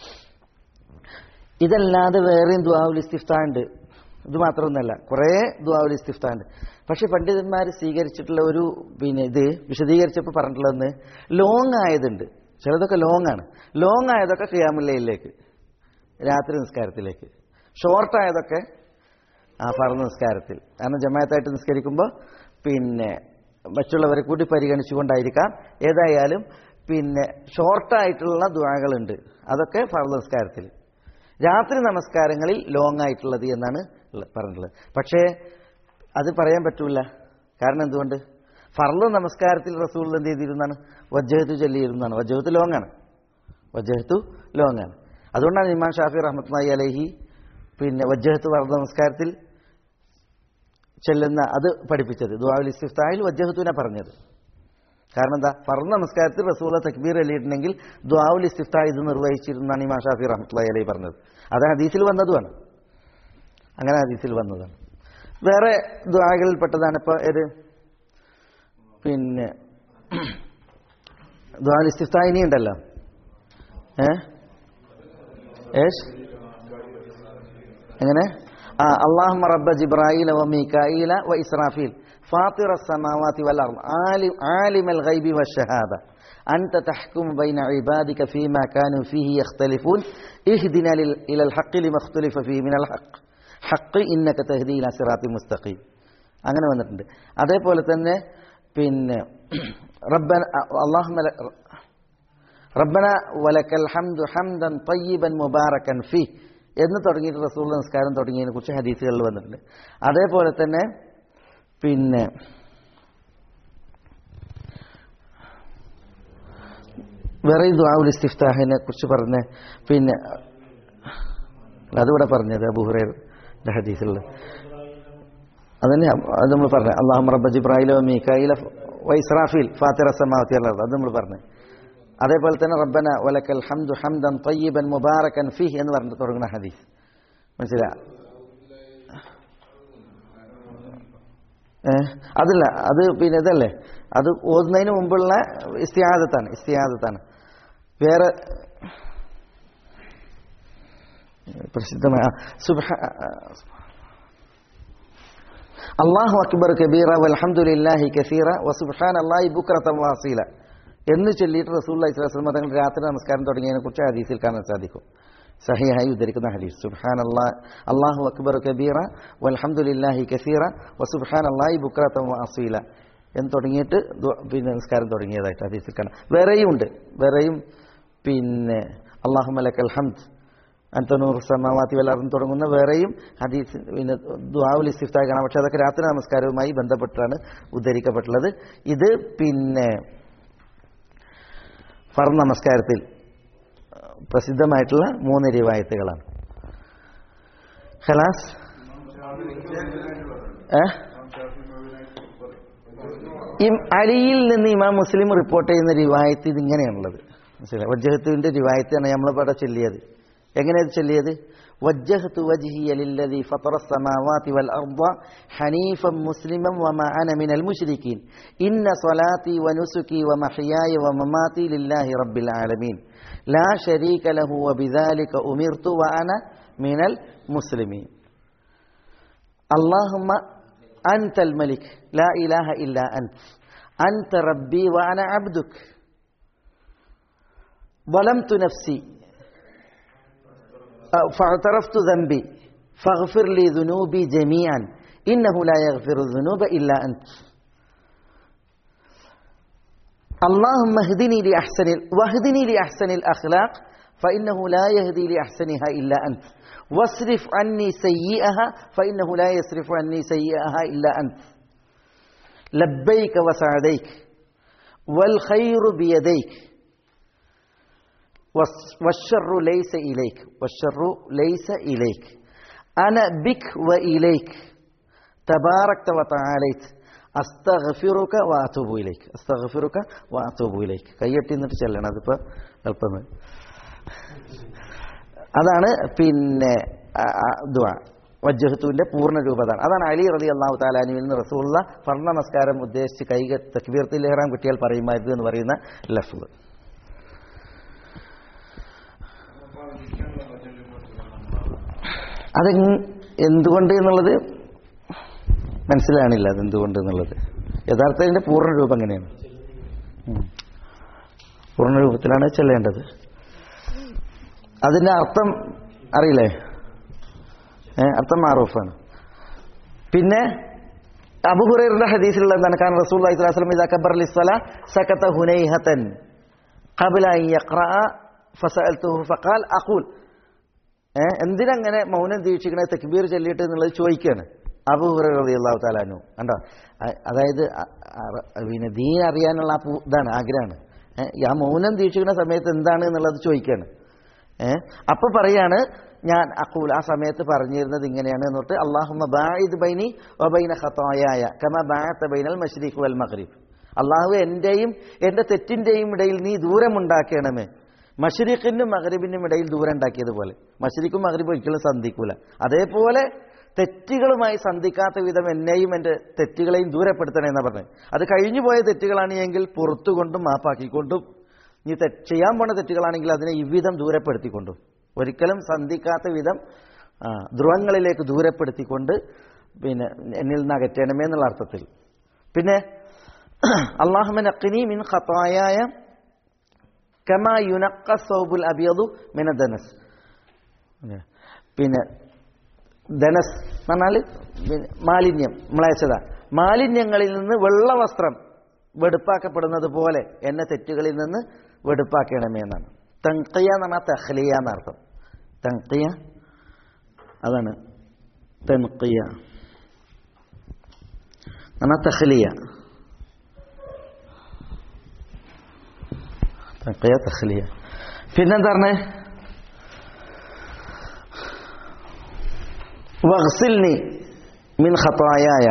ഇതല്ലാതെ വേറെയും ദുആഉൽ ഇസ്തിഫ്താ ഉണ്ട് ഇത് മാത്രമൊന്നുമല്ല കുറേ ദുആഉൽ ഇസ്തിഫ്താ ഉണ്ട് പക്ഷെ പണ്ഡിതന്മാർ സ്വീകരിച്ചിട്ടുള്ള ഒരു പിന്നെ ഇത് വിശദീകരിച്ചപ്പോൾ പറഞ്ഞിട്ടുള്ളതെന്ന് ലോങ് ആയതുണ്ട് ചിലതൊക്കെ ലോങ് ആണ് ലോങ് ആയതൊക്കെ ഖിയാമുല്ലയിലേക്ക് രാത്രി നിസ്കാരത്തിലേക്ക് ഷോർട്ട് ആയതൊക്കെ ആ ഫർദ് നിസ്കാരത്തിൽ കാരണം ജമാഅത്തായിട്ട് നിസ്കരിക്കുമ്പോൾ പിന്നെ മറ്റുള്ളവരെ കൂടി പരിഗണിച്ചുകൊണ്ടായിരിക്കാം ഏതായാലും പിന്നെ ഷോർട്ടായിട്ടുള്ള ദുആകളുണ്ട് അതൊക്കെ ഫർദ് നിസ്കാരത്തിൽ രാത്രി നമസ്കാരങ്ങളിൽ ലോങ് ആയിട്ടുള്ളത് എന്നാണ് ഉള്ള- പറഞ്ഞിട്ടുള്ളത് പക്ഷേ അത് പറയാൻ പറ്റൂല കാരണം എന്തുകൊണ്ട് ഫർള് നമസ്കാരത്തിൽ റസൂൾ എന്ത് ചെയ്തിരുന്നാണ് വജ്ജഹത്ത് ചൊല്ലിയിരുന്നാണ് വജ്ജഹത്ത് ലോങ് ആണ് വജ്ജഹത്തു ലോങ് ആണ് അതുകൊണ്ടാണ് ഇമാം ഷാഫി റഹ്മത്ത്ലായി അലഹി പിന്നെ വജ്ജഹത്ത് വർദ്ധ നമസ്കാരത്തിൽ ചെല്ലുന്ന അത് പഠിപ്പിച്ചത് ദുആഉൽ ഇസ്തിഫ്താഹിൽ വജ്ജഹത്തുവിനെ പറഞ്ഞത് കാരണം എന്താ ഫർദ് നമസ്കാരത്തിൽ റസൂല തക്ബീർ അല്ലിയിട്ടുണ്ടെങ്കിൽ ദുആഉൽ ഇസ്തിഫ്താ ഇത് നിർവഹിച്ചിരുന്നാണ് ഇമാം ഷാഫി റഹ്മത്ത്ലായി അലഹി പറഞ്ഞത് അത് ഹദീസിൽ വന്നതുമാണ് അങ്ങനെ ഹദീസിൽ വന്നതാണ് വേറെ ദ്വാകളിൽ പെട്ടതാണ് ഇപ്പോൾ ഏത് പിന്നെ ദ്വാൽ ഇസ്തിഫ്താ ഇനി ഉണ്ടല്ലോ ഏ ഏഷ് എങ്ങനെ ആ അള്ളാഹുമ്മ റബ്ബ ജിബ്രായില വ മീകായില വ ഇസ്രാഫീൽ فاطر السماوات والأرض عالم, عالم الغيب والشهادة أنت تحكم بين عبادك فيما كانوا فيه يختلفون اهدنا لل- إلى الحق لما اختلف فيه من الحق حق إنك تهدي إلى صراط مستقيم അങ്ങനെ വന്നിട്ടുണ്ട് അതേപോലെ തന്നെ പിന്നെ റബ്ബന അള്ളാഹുമ്മ റബ്ബന വലക്കൽ ഹംദു ഹംദൻ തയ്യിബൻ മുബാറക്കൻ ഫി എന്ന് തുടങ്ങിയിട്ട് റസൂൽ നമസ്കാരം തുടങ്ങിയതിനെ കുറിച്ച് ഹദീസുകളിൽ വന്നിട്ടുണ്ട് അതേപോലെ തന്നെ പിന്നെ വേറെ ഈ ദുആഉൽ ഇസ്തിഫ്താഹിനെ കുറിച്ച് പറഞ്ഞ പിന്നെ അതിവിടെ പറഞ്ഞത് അബൂഹുറയുടെ ഹദീസിലുള്ള അതന്നെ അത് നമ്മൾ പറഞ്ഞു അള്ളാഹു റബ്ബ ജിബ്രാഹിലോ മീക്കായില വൈസ്രാഫിൽ ഫാത്തിറ സമാവത്തി അല്ലാതെ അത് നമ്മൾ പറഞ്ഞു അതേപോലെ തന്നെ റബ്ബന വലക്കൽ ഹംദു ഹംദൻ തയ്യിബൻ മുബാറക്കൻ ഫിഹ് എന്ന് പറഞ്ഞിട്ട് തുടങ്ങുന്ന ഹദീസ് മനസ്സിലാ ഏ അതല്ല അത് പിന്നെ ഇതല്ലേ അത് ഓതുന്നതിന് മുമ്പുള്ള ഇസ്തിയാദത്താണ് ഇസ്തിയാദത്താണ് വേറെ പ്രസിദ്ധമായ സുബ്ഹ അള്ളാഹു അക്ബർ കബീറ വൽഹംദുലില്ലാഹി കസീറ വസുബ്ഹാൻ അള്ളാഹി ബുക്രത്തം വാസീല എന്ന് ചൊല്ലിയിട്ട് റസൂൽ ഇസ്ലാം തങ്ങൾ രാത്രി നമസ്കാരം തുടങ്ങിയതിനെ കുറിച്ച് ഹദീസിൽ കാണാൻ സാധിക്കും സഹിയായി ഉദ്ധരിക്കുന്ന ഹദീസ് സുബ്ഹാൻ അള്ളാഹ് അള്ളാഹു അക്ബർ കബീറ വൽഹംദുലില്ലാഹി കസീറ വസുബ്ഹാൻ അള്ളാഹി ബുക്രത്തം വാസീല എന്ന് തുടങ്ങിയിട്ട് ദു- പിന്നെ നമസ്കാരം തുടങ്ങിയതായിട്ട് ഹദീസിൽ കാണാം വേറെയും ഉണ്ട് വേറെയും പിന്നെ അള്ളാഹു മലക്കൽ ഹംദ് അന്തനൂർ സമാവാത്തി വല്ലാറും തുടങ്ങുന്ന വേറെയും ഹദീസ് പിന്നെ ദുആഉൽ ഇസ്തിഫ്താഹ് കാണാം പക്ഷെ അതൊക്കെ രാത്രി നമസ്കാരവുമായി ബന്ധപ്പെട്ടാണ് ഉദ്ധരിക്കപ്പെട്ടുള്ളത് ഇത് പിന്നെ ഫർ നമസ്കാരത്തിൽ പ്രസിദ്ധമായിട്ടുള്ള മൂന്ന് റിവായത്തുകളാണ് ഖലാസ് ഏ ഇം- അലിയിൽ നിന്ന് ഇമാം മുസ്ലിം റിപ്പോർട്ട് ചെയ്യുന്ന റിവായത്ത് ഇതിങ്ങനെയാണുള്ളത് മനസ്സിലായി വജ്ജഹത്തുവിന്റെ റിവായത്താണ് നമ്മളിവിടെ ചൊല്ലിയത് എങ്ങനെയത് ചൊല്ലിയത് വജ്ജഹത്തു വജ്ഹിയ ലില്ലദി ഫത്തറ السماوات والأرض حنيفا مسلما وما أنا من المشركين إن صلاتي ونسكي ومحياي ومماتي لله رب العالمين لا شريك له وبذلك أمرت وأنا من المسلمين اللهم أنت الملك لا إله إلا أنت أنت ربي وأنا عبدك ظلمت نفسي فاعترفت ذنبي فاغفر لي ذنوبي جميعا إنه لا يغفر الذنوب إلا أنت اللهم اهدني لأحسن واهدني لأحسن الأخلاق فإنه لا يهدي لأحسنها إلا أنت واصرف عني سيئها فإنه لا يصرف عني سيئها إلا أنت لبيك وسعديك والخير بيديك والس- والشر ليس إليك والشر ليس إليك أنا بك وإليك تباركت وتعاليت അസ്തഗ്ഫിറുക വാതൂബു ഇലൈക്ക് അസ്തഗ്ഫിറുക വാതൂബു ഇലൈക്ക് കൈയ്യട്ടി എന്നിട്ട് ചെല്ലണം അതിപ്പോ എളുപ്പം അതാണ് പിന്നെ ആ- ആ ദുആ വജ്ജഹത്തുവിന്റെ പൂർണ്ണ രൂപതാണ് അതാണ് അലി റലി അള്ളാഹു താലാനുവിൽ നിന്ന് റസൂള്ള ഫർണ നമസ്കാരം ഉദ്ദേശിച്ച് കൈ തക്ബീർത്തിൽ ഇഹ്റാം കിട്ടിയാൽ പറയുമായിരുന്നു എന്ന് പറയുന്ന ലഫ്സ് അത് എന്തുകൊണ്ട് എന്നുള്ളത് മനസ്സിലാണില്ല അത് എന്തുകൊണ്ട് എന്നുള്ളത് യഥാർത്ഥത്തിന്റെ പൂർണ്ണ രൂപം എങ്ങനെയാണ് ഉം. പൂർണ്ണ രൂപത്തിലാണ് ചെല്ലേണ്ടത് അതിന്റെ അർത്ഥം അറിയില്ലേ ഏ, അർത്ഥം മാറൂഫാണ് പിന്നെ അബുഹുറൈറിന്റെ ഹദീസിലുള്ള എന്താണ് കാരണം റസൂൽ അലൈഹി സ്വലാസ്ലം ഇതാ കബർ ലിസ്വല സക്കത്ത ഹുനൈഹത്തൻ قبل أن يقرأ فسألته فقال أقول ഏ, എന്തിനങ്ങനെ മൗനം ദീക്ഷിക്കണേ തക്ബീർ ചൊല്ലിയിട്ട് എന്നുള്ളത് ചോദിക്കുകയാണ് അബു ഹുറൈറിയാഹു താലാനു കണ്ടോ അ- അതായത് അ- അറ- പിന്നെ ദീൻ അറിയാനുള്ള ആ പൂ- ഇതാണ് ആഗ്രഹമാണ് ഏ, ഈ ആ മൗനം ദീക്ഷിക്കുന്ന സമയത്ത് എന്താണ് എന്നുള്ളത് ചോദിക്കുകയാണ് ഏഹ് അപ്പൊ പറയാണ് ഞാൻ അക്കൂൽ ആ സമയത്ത് പറഞ്ഞിരുന്നത് ഇങ്ങനെയാണ് എന്നിട്ട് അള്ളാഹുമ്മ ബായിദ് ബൈനി വബൈന ഖത്തായായ കമ ബാഅത്ത ബൈനൽ മശ്രിഖ് വൽ മഗ്രിബ് അള്ളാഹു എന്റെയും എന്റെ തെറ്റിന്റെയും ഇടയിൽ നീ ദൂരമുണ്ടാക്കണമേ മഷരിഖിനും മഗ്രിബിനും ഇടയിൽ ദൂരം ഉണ്ടാക്കിയതുപോലെ മഷരിഖും മഗ്രിബും ഒരിക്കലും സന്ധിക്കൂല അതേപോലെ തെറ്റുകളുമായി സന്ധിക്കാത്ത വിധം എന്നെയും എൻ്റെ തെറ്റുകളെയും ദൂരപ്പെടുത്തണേ എന്നാ പറഞ്ഞത് അത് കഴിഞ്ഞു പോയ തെറ്റുകളാണ് എങ്കിൽ പുറത്തുകൊണ്ടും മാപ്പാക്കിക്കൊണ്ടും ഇനി തെ- ചെയ്യാൻ പോണ തെറ്റുകളാണെങ്കിൽ അതിനെ ഇவ்விധം ദൂരപ്പെടുത്തിക്കൊണ്ടും ഒരിക്കലും സന്ധിക്കാത്ത വിധം ആ, ധ്രുവങ്ങളിലേക്ക് ദൂരപ്പെടുത്തിക്കൊണ്ട് പിന്നെ എന്നിൽ നിന്ന് അകറ്റണമേ എന്നുള്ള അർത്ഥത്തിൽ പിന്നെ അള്ളാഹുമൻ അക്കിനി മിൻ ഖത്തായായ കമാ യുനക്ക സൗബുൽ അബിയദു മിന ധനസ് പിന്നെ ധനസ് എന്ന് പറഞ്ഞാൽ പിന്നെ മാലിന്യം മ്ലേച്ഛത മാലിന്യങ്ങളിൽ നിന്ന് വെള്ള വസ്ത്രം വെടുപ്പാക്കപ്പെടുന്നത് പോലെ എന്നെ തെറ്റുകളിൽ നിന്ന് വെടുപ്പാക്കണമേ എന്നാണ് തങ്കിയ എന്ന് പറഞ്ഞാൽ തഹ്ലിയ എന്നർത്ഥം തങ്കിയ അതാണ് തൻകിയ എന്നാൽ തഹ്ലിയ തഖിയ തഖ്ലിയ പിന്നെന്താ പറഞ്ഞേ വഗ്സിൽനി മിൻ ഖത്തായായ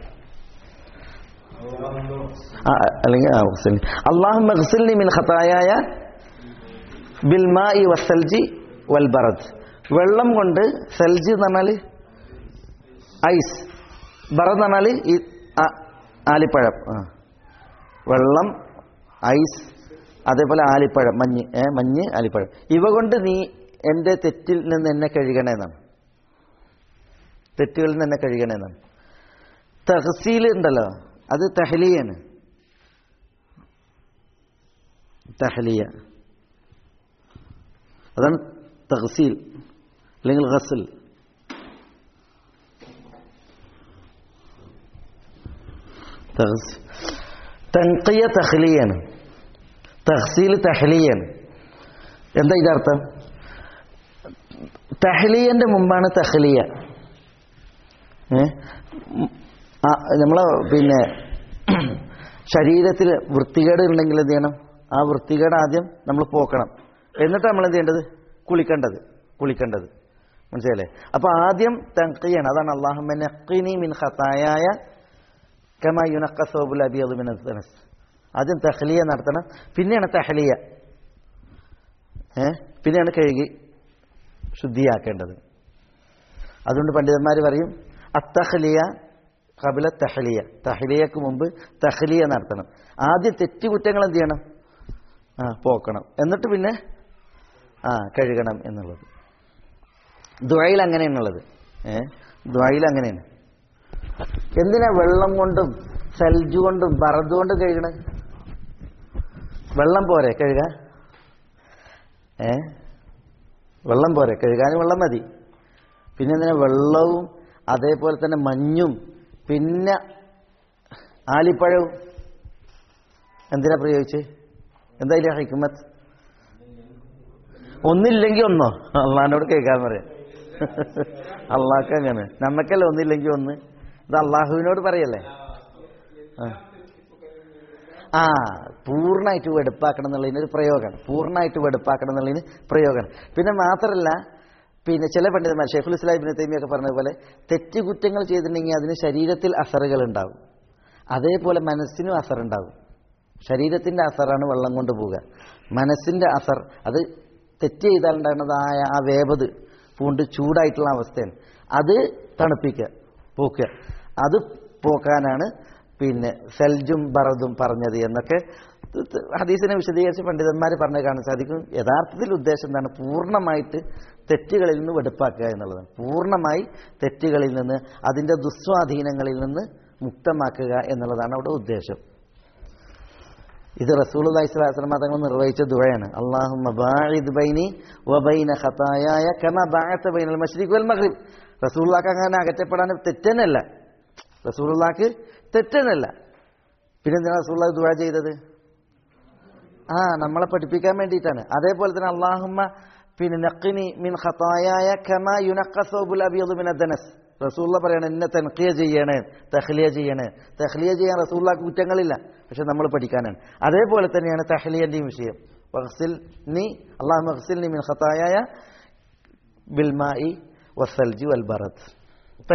ആ, അല്ലെങ്കിൽ ആ വഗ്സിൽനി അല്ലാഹുമ്മ വഗ്സിൽനി മിൻ ഖത്തായായ ബിൽ മാഇ വസ്സൽജി വൽ ബറദ് വെള്ളം കൊണ്ട് സൽജി എന്ന് പറഞ്ഞാൽ ഐസ് ബറദ് എന്ന് പറഞ്ഞാൽ ഈ ആ, ആലിപ്പഴം ആ വെള്ളം ഐസ് അതേപോലെ ആലിപ്പഴം മഞ്ഞ് ഏ മഞ്ഞ് ആലിപ്പഴം ഇവ കൊണ്ട് നീ എൻ്റെ തെറ്റിൽ നിന്ന് എന്നെ കഴുകണേ എന്നാണ് തെറ്റുകളിൽ നിന്ന് എന്നെ കഴുകണേ എന്നാണ് തഹസീൽ ഉണ്ടല്ലോ അത് തഹലിയാണ് തഹലിയ അതാണ് തഹസീൽ അല്ലെങ്കിൽ ഗസൽ തഹസ്- തൻഖിയ തഹ്ലിയാണ് തഹ്സീൽ തഹ്ലിയാണ് എന്താ ഇതർത്ഥം തഹ്ലിയന്റെ മുമ്പാണ് തഹ്ലിയ ഏ ഉം, ആ, നമ്മളെ പിന്നെ ശരീരത്തിൽ വൃത്തികേട് ഉണ്ടെങ്കിൽ എന്ത് ചെയ്യണം ആ വൃത്തികേട് ആദ്യം നമ്മൾ പോക്കണം എന്നിട്ട് നമ്മൾ എന്ത് ചെയ്യേണ്ടത് കുളിക്കേണ്ടത് കുളിക്കേണ്ടത് മനസ്സിലല്ലേ അപ്പൊ ആദ്യം തൻഖിയാണ് അതാണ് അള്ളാഹുമിനി മിൻ ഖത്തായായ കമാ യുനക്ക സോബുൽ അബിയത് മിൻ അദ്ദനസ് ആദ്യം തഹ്ലിയ നടത്തണം പിന്നെയാണ് തഹ്ലിയ ഏ പിന്നെയാണ് കഴുകി ശുദ്ധിയാക്കേണ്ടത് അതുകൊണ്ട് പണ്ഡിതന്മാർ പറയും അത്തഹ്ലിയ കപില തഹ്ലിയ തഹ്ലിയക്ക് മുമ്പ് തഹ്ലിയ നടത്തണം ആദ്യം തെറ്റുകുറ്റങ്ങൾ എന്ത് ചെയ്യണം ആ പോക്കണം എന്നിട്ട് പിന്നെ ആ കഴുകണം എന്നുള്ളത് ദ്വയിൽ അങ്ങനെയാണുള്ളത് ഏ ദ്വയിൽ അങ്ങനെയാണ് എന്തിനാ വെള്ളം കൊണ്ടും സൽജു കൊണ്ടും ബറദ് കൊണ്ടും കഴുകണ വെള്ളം പോരെ കഴുകാൻ ഏ വെള്ളം പോരെ കഴുകാനും വെള്ളം മതി പിന്നെ എന്തിനാ വെള്ളവും അതേപോലെ തന്നെ മഞ്ഞും പിന്നെ ആലിപ്പഴവും എന്തിനാ പ്രയോഗിച്ച് എന്താ ഇതിലെ ഹിക്മത്ത് ഒന്നില്ലെങ്കിൽ ഒന്നോ അള്ളഹാനോട് കേൾക്കാൻ പറയാം അള്ളാഹ്ക്ക് അങ്ങനെ നമ്മക്കല്ല ഒന്നില്ലെങ്കിൽ ഒന്ന് ഇത് അള്ളാഹുവിനോട് പറയല്ലേ ആ. ആ പൂർണ്ണമായിട്ട് വെടുപ്പാക്കണം എന്നുള്ളതിന് ഒരു പ്രയോഗമാണ് പൂർണ്ണമായിട്ട് വെടുപ്പാക്കണം എന്നുള്ളതിന് പ്രയോഗമാണ് പിന്നെ മാത്രമല്ല പിന്നെ ചില പണ്ഡിതന്മാർ ഷെയ്ഖുൽ ഇസ്ലാം ഇബിന് തൈമിയൊക്കെ പറഞ്ഞതുപോലെ തെറ്റുകുറ്റങ്ങൾ ചെയ്തിട്ടുണ്ടെങ്കിൽ അതിന് ശരീരത്തിൽ അസറുകൾ ഉണ്ടാവും അതേപോലെ മനസ്സിനും അസറുണ്ടാവും ശരീരത്തിന്റെ അസറാണ് വെള്ളം കൊണ്ട് പോവുക മനസ്സിന്റെ അസർ അത് തെറ്റ് ചെയ്താൽ ഉണ്ടാകുന്നതായ ആ വേപത് പൂണ്ട് ചൂടായിട്ടുള്ള അവസ്ഥയാണ് അത് തണുപ്പിക്കുക പോക്കുക അത് പോക്കാനാണ് പിന്നെ സെൽജും ബറദും പറഞ്ഞത് എന്നൊക്കെ ഹദീസിനെ വിശദീകരിച്ച് പണ്ഡിതന്മാർ പറഞ്ഞു കാണാൻ സാധിക്കും യഥാർത്ഥത്തിൽ ഉദ്ദേശം എന്താണ് പൂർണ്ണമായിട്ട് തെറ്റുകളിൽ നിന്ന് വെടുപ്പാക്കുക എന്നുള്ളതാണ് പൂർണ്ണമായി തെറ്റുകളിൽ നിന്ന് അതിൻ്റെ ദുസ്വാധീനങ്ങളിൽ നിന്ന് മുക്തമാക്കുക എന്നുള്ളതാണ് അവിടെ ഉദ്ദേശം ഇത് റസൂൽ അലൈഹിസ്ലാം തങ്ങൾ നിർവഹിച്ച ദുഴയാണ് അള്ളാഹു ബൈനി വബൈന ഖതായായ കമ ബഅത ബൈനൽ മശ്രിഖ് വൽ മഗ്രിബ് റസൂലുള്ളാഹ്ക്ക് അങ്ങനെ അകറ്റപ്പെടാൻ തെറ്റന്നല്ല റസൂലുള്ളാഹ്ക്ക് തെറ്റന്നല്ല പിന്നെ എന്തിനാ റസൂലുള്ളാഹ് ദുആ ചെയ്തത് ആ നമ്മളെ പഠിപ്പിക്കാൻ വേണ്ടിയിട്ടാണ് അതേപോലെ തന്നെ അള്ളാഹുമ്മ പിന്നെ നഖിനി മിൻ ഖതായായ കമ യുനഖ സൗബുൽ അബിയദ് മിൻ അദ്നസ് റസൂള്ള പറയണ എന്നെ തൻഖിയ ചെയ്യണേ തഹ്ലിയ ചെയ്യണേ തഹ്ലിയ ചെയ്യാൻ റസൂള്ളാക്ക് കുറ്റങ്ങളില്ല പക്ഷെ നമ്മൾ പഠിക്കാനാണ് അതേപോലെ തന്നെയാണ് തഹ്ലിയന്റെയും വിഷയം വഹ്സിൽ നീ അള്ളാഹു മഹ്സിൽ നീ മിൻ ഖത്തായ ബിൽമായി വസൽജു അൽ ബറത്ത് തൈ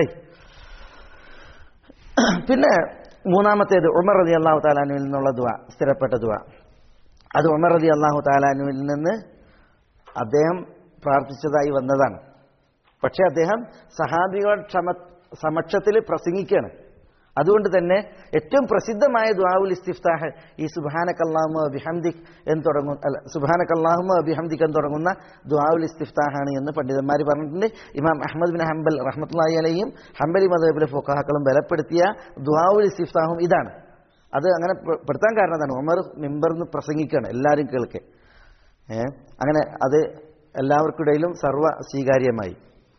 പിന്നെ മൂന്നാമത്തേത് ഉമർ റതി അള്ളാഹു താലാനുവിൽ നിന്നുള്ള ദുവ സ്ഥിരപ്പെട്ട ദുവ അത് ഉമർ റതി അള്ളാഹു താലാനുവിൽ നിന്ന് അദ്ദേഹം പ്രാർത്ഥിച്ചതായി വന്നതാണ് പക്ഷെ അദ്ദേഹം സഹാബികളുടെ ക്ഷമ സമക്ഷത്തിൽ പ്രസംഗിക്കുകയാണ് അതുകൊണ്ട് തന്നെ ഏറ്റവും പ്രസിദ്ധമായ ദുആഉൽ ഇസ്തിഫ്താഹ് ഈ സുബ്ഹാനക അല്ലാഹുമ്മ ബിഹംദിക് എന്ന് തുടങ്ങുന്ന അല്ല സുബ്ഹാനക അല്ലാഹുമ്മ ബിഹംദിക് എന്ന് തുടങ്ങുന്ന ദുആഉൽ ഇസ്തിഫ്താഹാണ് എന്ന് പണ്ഡിതന്മാർ പറഞ്ഞിട്ടുണ്ട് ഇമാം അഹമ്മദ് ബിൻ ഹംബൽ റഹ്മത്തുള്ളാഹി അലൈഹിയും ഹംബലി മദഹബിലെ ഫുഖഹാക്കളും ബലപ്പെടുത്തിയ ദുആഉൽ ഇസ്തിഫ്താഹും ഇതാണ് അത് അങ്ങനെ പെ- പെടുത്താൻ കാരണം എന്താണ് ഉമർ മിമ്പർന്ന് പ്രസംഗിക്കുകയാണ് എല്ലാവരും കേൾക്കെ ഏ അങ്ങനെ അത് എല്ലാവർക്കിടയിലും സർവ്വ സ്വീകാര്യമായി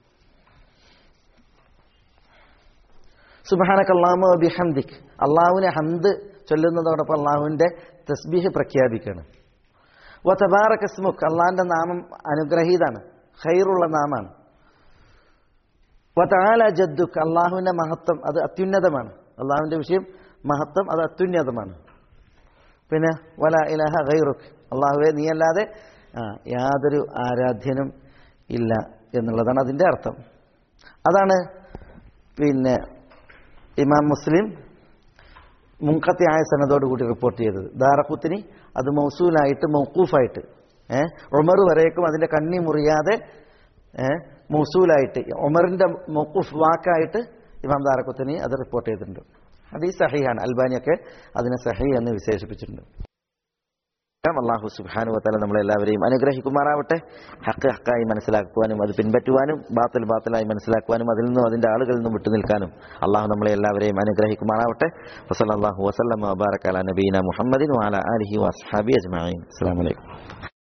സുബാനക്ക് അള്ളാഹു ബിഹംദിക് അള്ളാഹുവിനെ ഹംദ് ചൊല്ലുന്നതോടൊപ്പം അള്ളാഹുവിന്റെ തസ്ബീഹ് പ്രഖ്യാപിക്കുകയാണ് വ തബാറക് ഇസ്മുക്ക് അള്ളാഹിന്റെ നാമം അനുഗ്രഹീതാണ് ഖൈറുള്ള നാമാണ് വ തആല ജദ്ദുക്ക് അള്ളാഹുവിന്റെ മഹത്വം അത് അത്യുന്നതമാണ് അള്ളാഹുവിന്റെ വിഷയം മഹത്വം അത് അത്യുന്നതമാണ് പിന്നെ വല ഇലഹ ഗൈറുക്ക് അള്ളാഹുവെ നീയല്ലാതെ ആ, യാതൊരു ആരാധ്യനും ഇല്ല എന്നുള്ളതാണ് അതിന്റെ അർത്ഥം അതാണ് പിന്നെ ഇമാം മുസ്ലിം മുൻകത്തിയായ സനതോടുകൂടി റിപ്പോർട്ട് ചെയ്തത് ദാറഖുത്തിനി അത് മൗസൂലായിട്ട് മൗക്കൂഫായിട്ട് ഏഹ് ഉമർ വരേക്കും അതിന്റെ കണ്ണി മുറിയാതെ ഏഹ് മൗസൂലായിട്ട് ഉമറിന്റെ മൗക്കൂഫ് വാക്കായിട്ട് ഇമാം ദാറഖുത്തിനി അത് റിപ്പോർട്ട് ചെയ്തിട്ടുണ്ട് ഹദീസ് സഹിയാണ് അൽബാനിയൊക്കെ അതിനെ സഹി എന്ന് വിശേഷിപ്പിച്ചിട്ടുണ്ട് അള്ളാഹു സുബാനു വത്തല നമ്മളെല്ലാവരെയും അനുഗ്രഹിക്കുമാറാവട്ടെ ഹക്ക് ഹക്കായി മനസ്സിലാക്കുവാനും അത് പിൻപറ്റുവാനും ബാത്തിൽ ബാത്തിലായി മനസ്സിലാക്കുവാനും അതിൽ നിന്നും അതിന്റെ ആളുകളിൽ നിന്നും വിട്ടുനിൽക്കാനും അള്ളാഹു നമ്മളെ എല്ലാവരെയും അനുഗ്രഹിക്കുമാറാവട്ടെ വസല്ലാഹു വസ്ലം വബാറക്കാല നബീന മുഹമ്മദിൻ വാല അലഹി വസ്ഹാബി അജ്മാൻ അസ്സാം വലൈക്കും